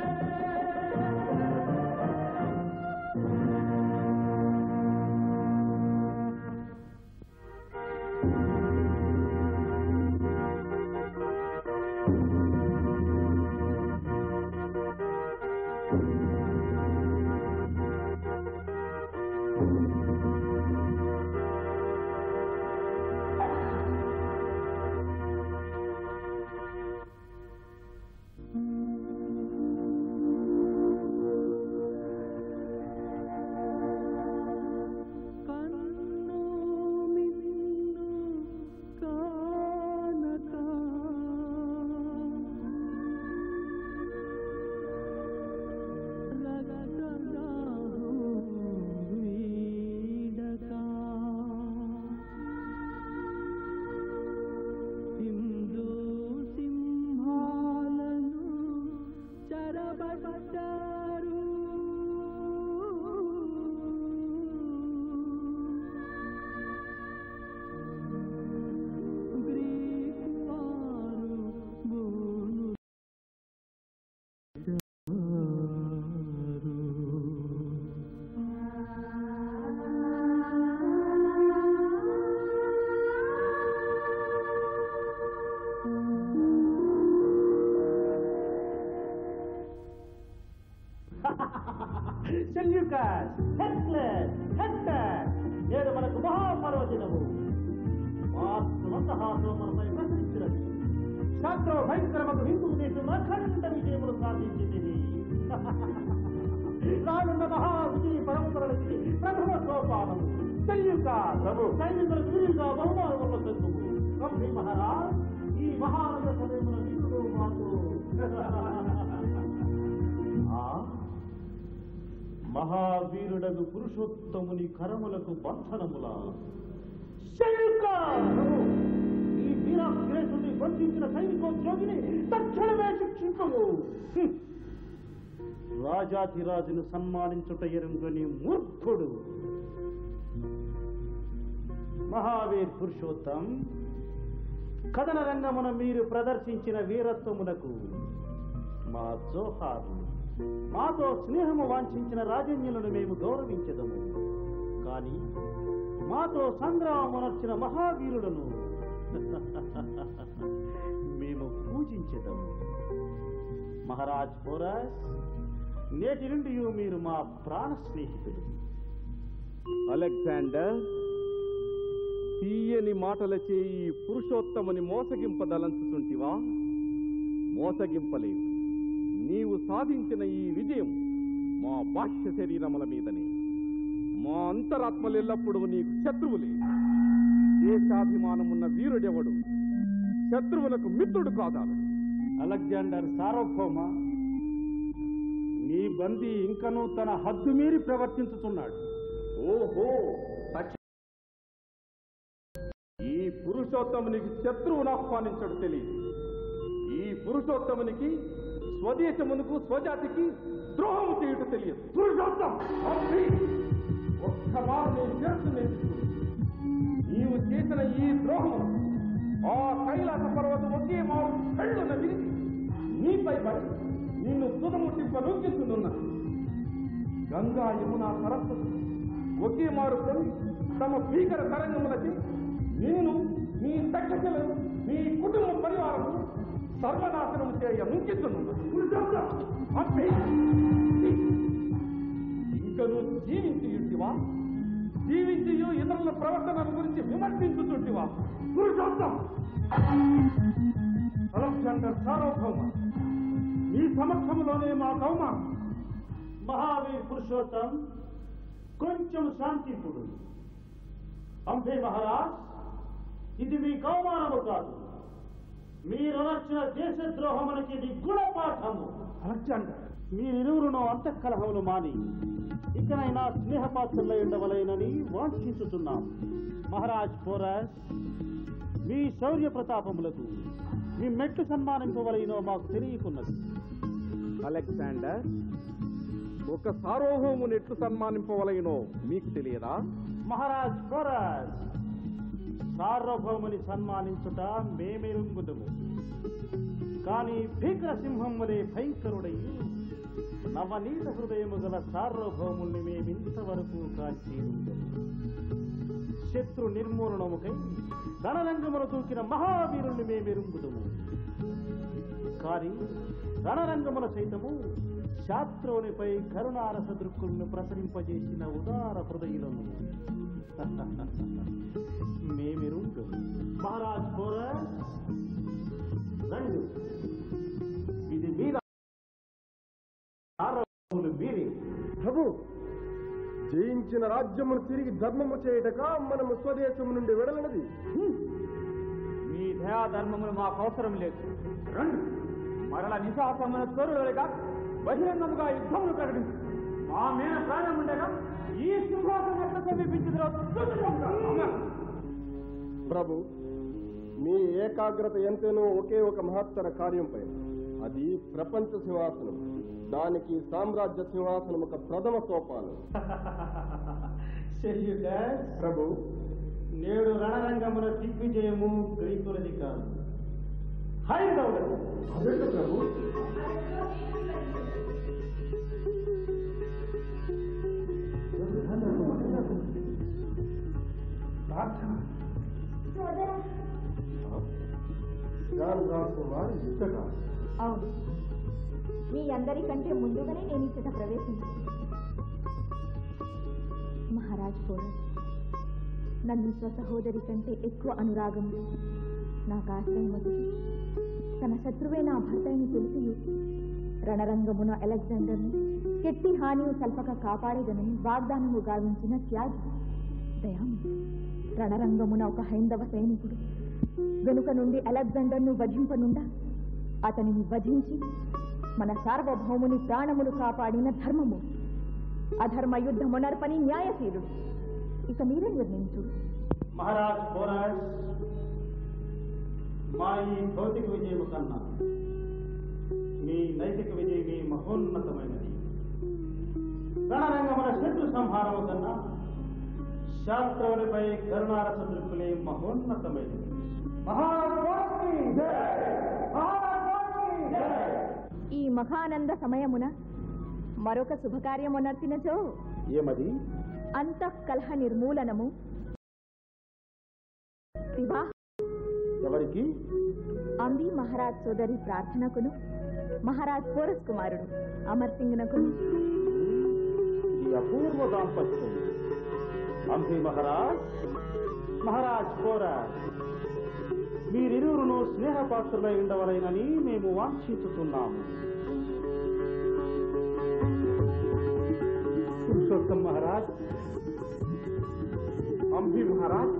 హిందూ సింహాలను చెరబడ్డారు గ్రీకు వారు భూను సెల్యూకస్ హెక్లెస్ హెక్టర్ నేడు మనకు మహాపర్వదినము మాతృవంతహాతో మనపై ప్రసరించినది శాస్త్ర భయంకరమకు హిందూ దేశం అఖండ విజయములు సాధించింది రానున్న మహా విజయ పరంపరలకి ప్రథమ సోపానము సెల్యూక ప్రభు సైనికులకు వీరుగా బహుమానముల సంఘము ప్రభు మహారాజ్ ఈ మహానగర సమయమున వీరుడు మాకు ఆ మహావీరుడగు పురుషోత్తముని కరములకు బంధనముల శంకా! ఈ వీరాగ్రేసుని బంధించిన సైనికోద్యోగిని తక్షణమే శిక్షించము హ్మ్. రాజాధిరాజును సన్మానించుట ఎరుంగని మూర్ఖుడు మహావీర్ పురుషోత్తం కథన రంగమున మీరు ప్రదర్శించిన వీరత్వమునకు మా జోహార్లు మాతో స్నేహము వాంఛించిన రాజన్యులను మేము గౌరవించదము కానీ మాతో సంగ్రామనర్చిన మహావీరులను మేము పూజించదము మహారాజ్ పోరాస్ నేటి నుండి మీరు మా ప్రాణ స్నేహితుడు అలెగ్జాండర్ తీయని మాటలచే ఈ పురుషోత్తముని మోసగింపదలంచుతుంటివా మోసగింపలేవు నీవు సాధించిన ఈ విజయం మా బాహ్య శరీరముల మీదనే మా అంతరాత్మలెల్లప్పుడూ నీకు శత్రువులే దేశాభిమానమున్న వీరుడెవడు శత్రువులకు మిత్రుడు కాదాలు అలెగ్జాండర్ సార్వభౌమ నీ బందీ ఇంకనూ తన హద్దు మీరి ప్రవర్తించుతున్నాడు ఓహో తక్ష- ఈ పురుషోత్తమునికి శత్రువును ఆహ్వానించడు తెలియదు ఈ పురుషోత్తమునికి స్వదేశమునకు స్వజాతికి ద్రోహం చేయుట తెలియదు పురుషోత్తం అబ్బి! ఒక్క మారు నేను చేస్తూ నేర్చుకుని నీవు చేసిన ఈ ద్రోహం ఆ కైలాస పర్వతం ఒకే మారు కళ్ళున విరిగి నీపై పడి నిన్ను తుదముట్టింప నూకిస్తున్నా గంగా యమున సరస్వతి ఒకే మారు పొంగి తమ భీకర తరంగములకి నిన్ను నీ తగ్గసలు నీ కుటుంబ పరివారం సర్వనాశనం చేయ ముంచుతున్నా ఇంకా నువ్వు జీవించి ఉంటివా జీవించి ఇతరుల ప్రవర్తన గురించి విమర్శించుతుంటివా పురుషోత్తం అలెగ్జాండర్ సార్వభౌమ మీ సమక్షంలోనే మా కౌమారం మహావీర్ పురుషోత్తం కొంచెం శాంతింపుడు అంబే మహారాజ్ ఇది మీ కౌమానము కాదు మీరనర్చిన దేశద్రోహమునకి ఇది గుణపాఠము అలెగ్జాండర్ మీరిరువురును అంతఃకలహములు మాని ఇకనైనా స్నేహపాత్రలై ఉండవలేనని వాంఛించుతున్నాం మహారాజ్ పోరాజ్ మీ శౌర్య ప్రతాపములకు మీ మెట్లు సన్మానింపవలైనో మాకు తెలియకున్నది అలెగ్జాండర్ ఒక సార్వభౌముని ఎట్లు సన్మానింపవలగినో మీకు తెలియదా మహారాజ్ పోరాజ్ సార్వభౌముని సన్మానించుట మేమెరుంగుదము కానీ భీకర సింహం వలె భయంకరుడై నవనీత హృదయము గల సార్వభౌముల్ని మేమింతవరకు కాల్చి ఉండము శత్రు నిర్మూలనముకై రణరంగమును దూకిన మహావీరుల్ని మేమెరుంగుదము కానీ రణరంగమున సైతము శాస్త్రోనిపై కరుణారస దృక్కులను ప్రసరింపజేసిన ఉదార హృదయులను మేమెరుంగు మహారాజ్ పోరాజ్ రండు ఇది మీద సార్వభౌములు మీరే ప్రభు జయించిన రాజ్యమును తిరిగి ధర్మము చేయుటక మనము స్వదేశము నుండి వెడలనది మీ దయాధర్మములు మాకు అవసరం లేదు రండి మరల నిశాసమైన తోరుగా బహిరంగముగా యుద్ధములు ప్రకటించు మా మీద ప్రాణం ఉండగా ఈ సింహాసనం ఎట్లా సమీపించిన ప్రభు మీ ఏకాగ్రత ఎంతేనో ఒకే ఒక మహత్తర కార్యంపై అది ప్రపంచ సింహాసనం దానికి సామ్రాజ్య సింహాసనం ఒక ప్రథమ సోపానం ప్రభు నేడు రణరంగమున దిగ్విజయము గ్రీకులది కాదు హైదవులది అదెట్టు ప్రభు ప్రార్థన జాన్ రాకుమార్ యుద్ధకాలం అవును మీ అందరికంటే ముందుగానే నేను ఇచ్చట ప్రవేశించాను మహారాజ్ పోరస్ నన్ను స్వసహోదరి కంటే ఎక్కువ అనురాగంలో నాకు ఆశ్రయం వదిలి తన శత్రువే నా భర్తని తెలిసి రణరంగమున అలెగ్జాండర్ను ఎట్టి హానియు సల్పక కాపాడేదనని వాగ్దానము గావించిన త్యాగి దయాము రణరంగమున ఒక హైందవ సైనికుడు వెనుక నుండి అలెగ్జాండర్ను వధింపనుండా అతనిని వధించి మన సార్వభౌముని ప్రాణములు కాపాడిన ధర్మము అధర్మ యుద్ధమునర్పని న్యాయశీలుడు ఇక మీరే నిర్ణయించుడు మహారాజ్ పోరాజ్ మా ఈ భౌతిక విజయము కన్నా మీ నైతిక విజయమే మహోన్నతమైనది రణరంగమున శత్రు సంహారము కన్నా శాస్త్రమునిపై కరుణారస దృక్కులే మహోన్నతమైనది ఈ మహానంద సమయమున మరొక శుభకార్యమునర్తినచో ఏమది అంతఃకలహ నిర్మూలనము వివాహ ఎవరికి అంబి మహారాజ్ సోదరి ప్రార్థనకును మహారాజ్ పోరస్ కుమారుడు అమర్ సింగ్నకును ఈ అపూర్వ దాంపత్యం అంబి మహారాజ్ మహారాజ్ పోరాజ్ మీరిరువురును స్నేహపాత్రులై ఉండవలైనని మేము వాంఛించుతున్నాము పురుషోత్తం మహారాజ్ అంబి మహారాజ్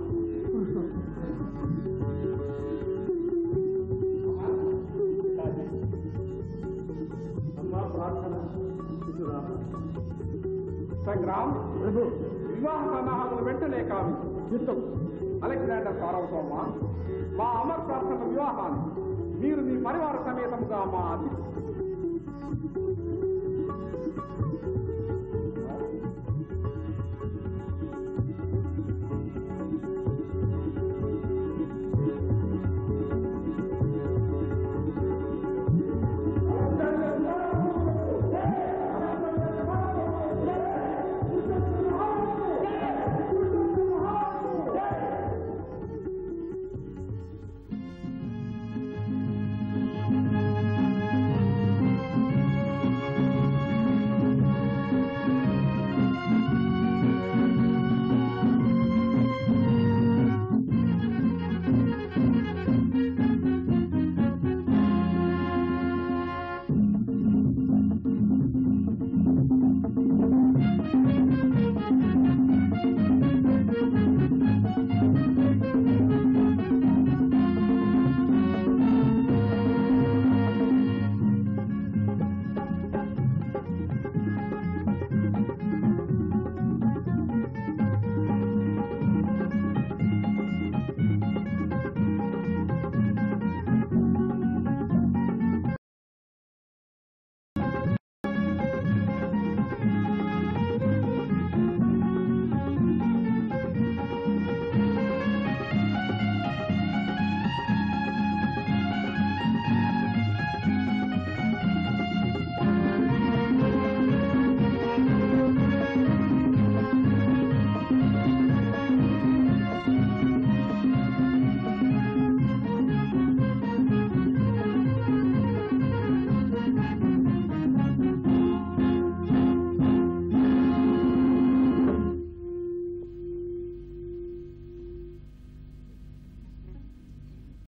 అమ్మా ప్రార్థన ఇటురా. సంగ్రామ్ ప్రభు వివాహ సన్నాహాలను వెంటనే కావి యుద్ధం అలెగ్జాండర్ సారవతోమ మా అమర్ ప్రార్థన వివాహాన్ని మీరు మీ పరివార సమేతముగా మా అతిథి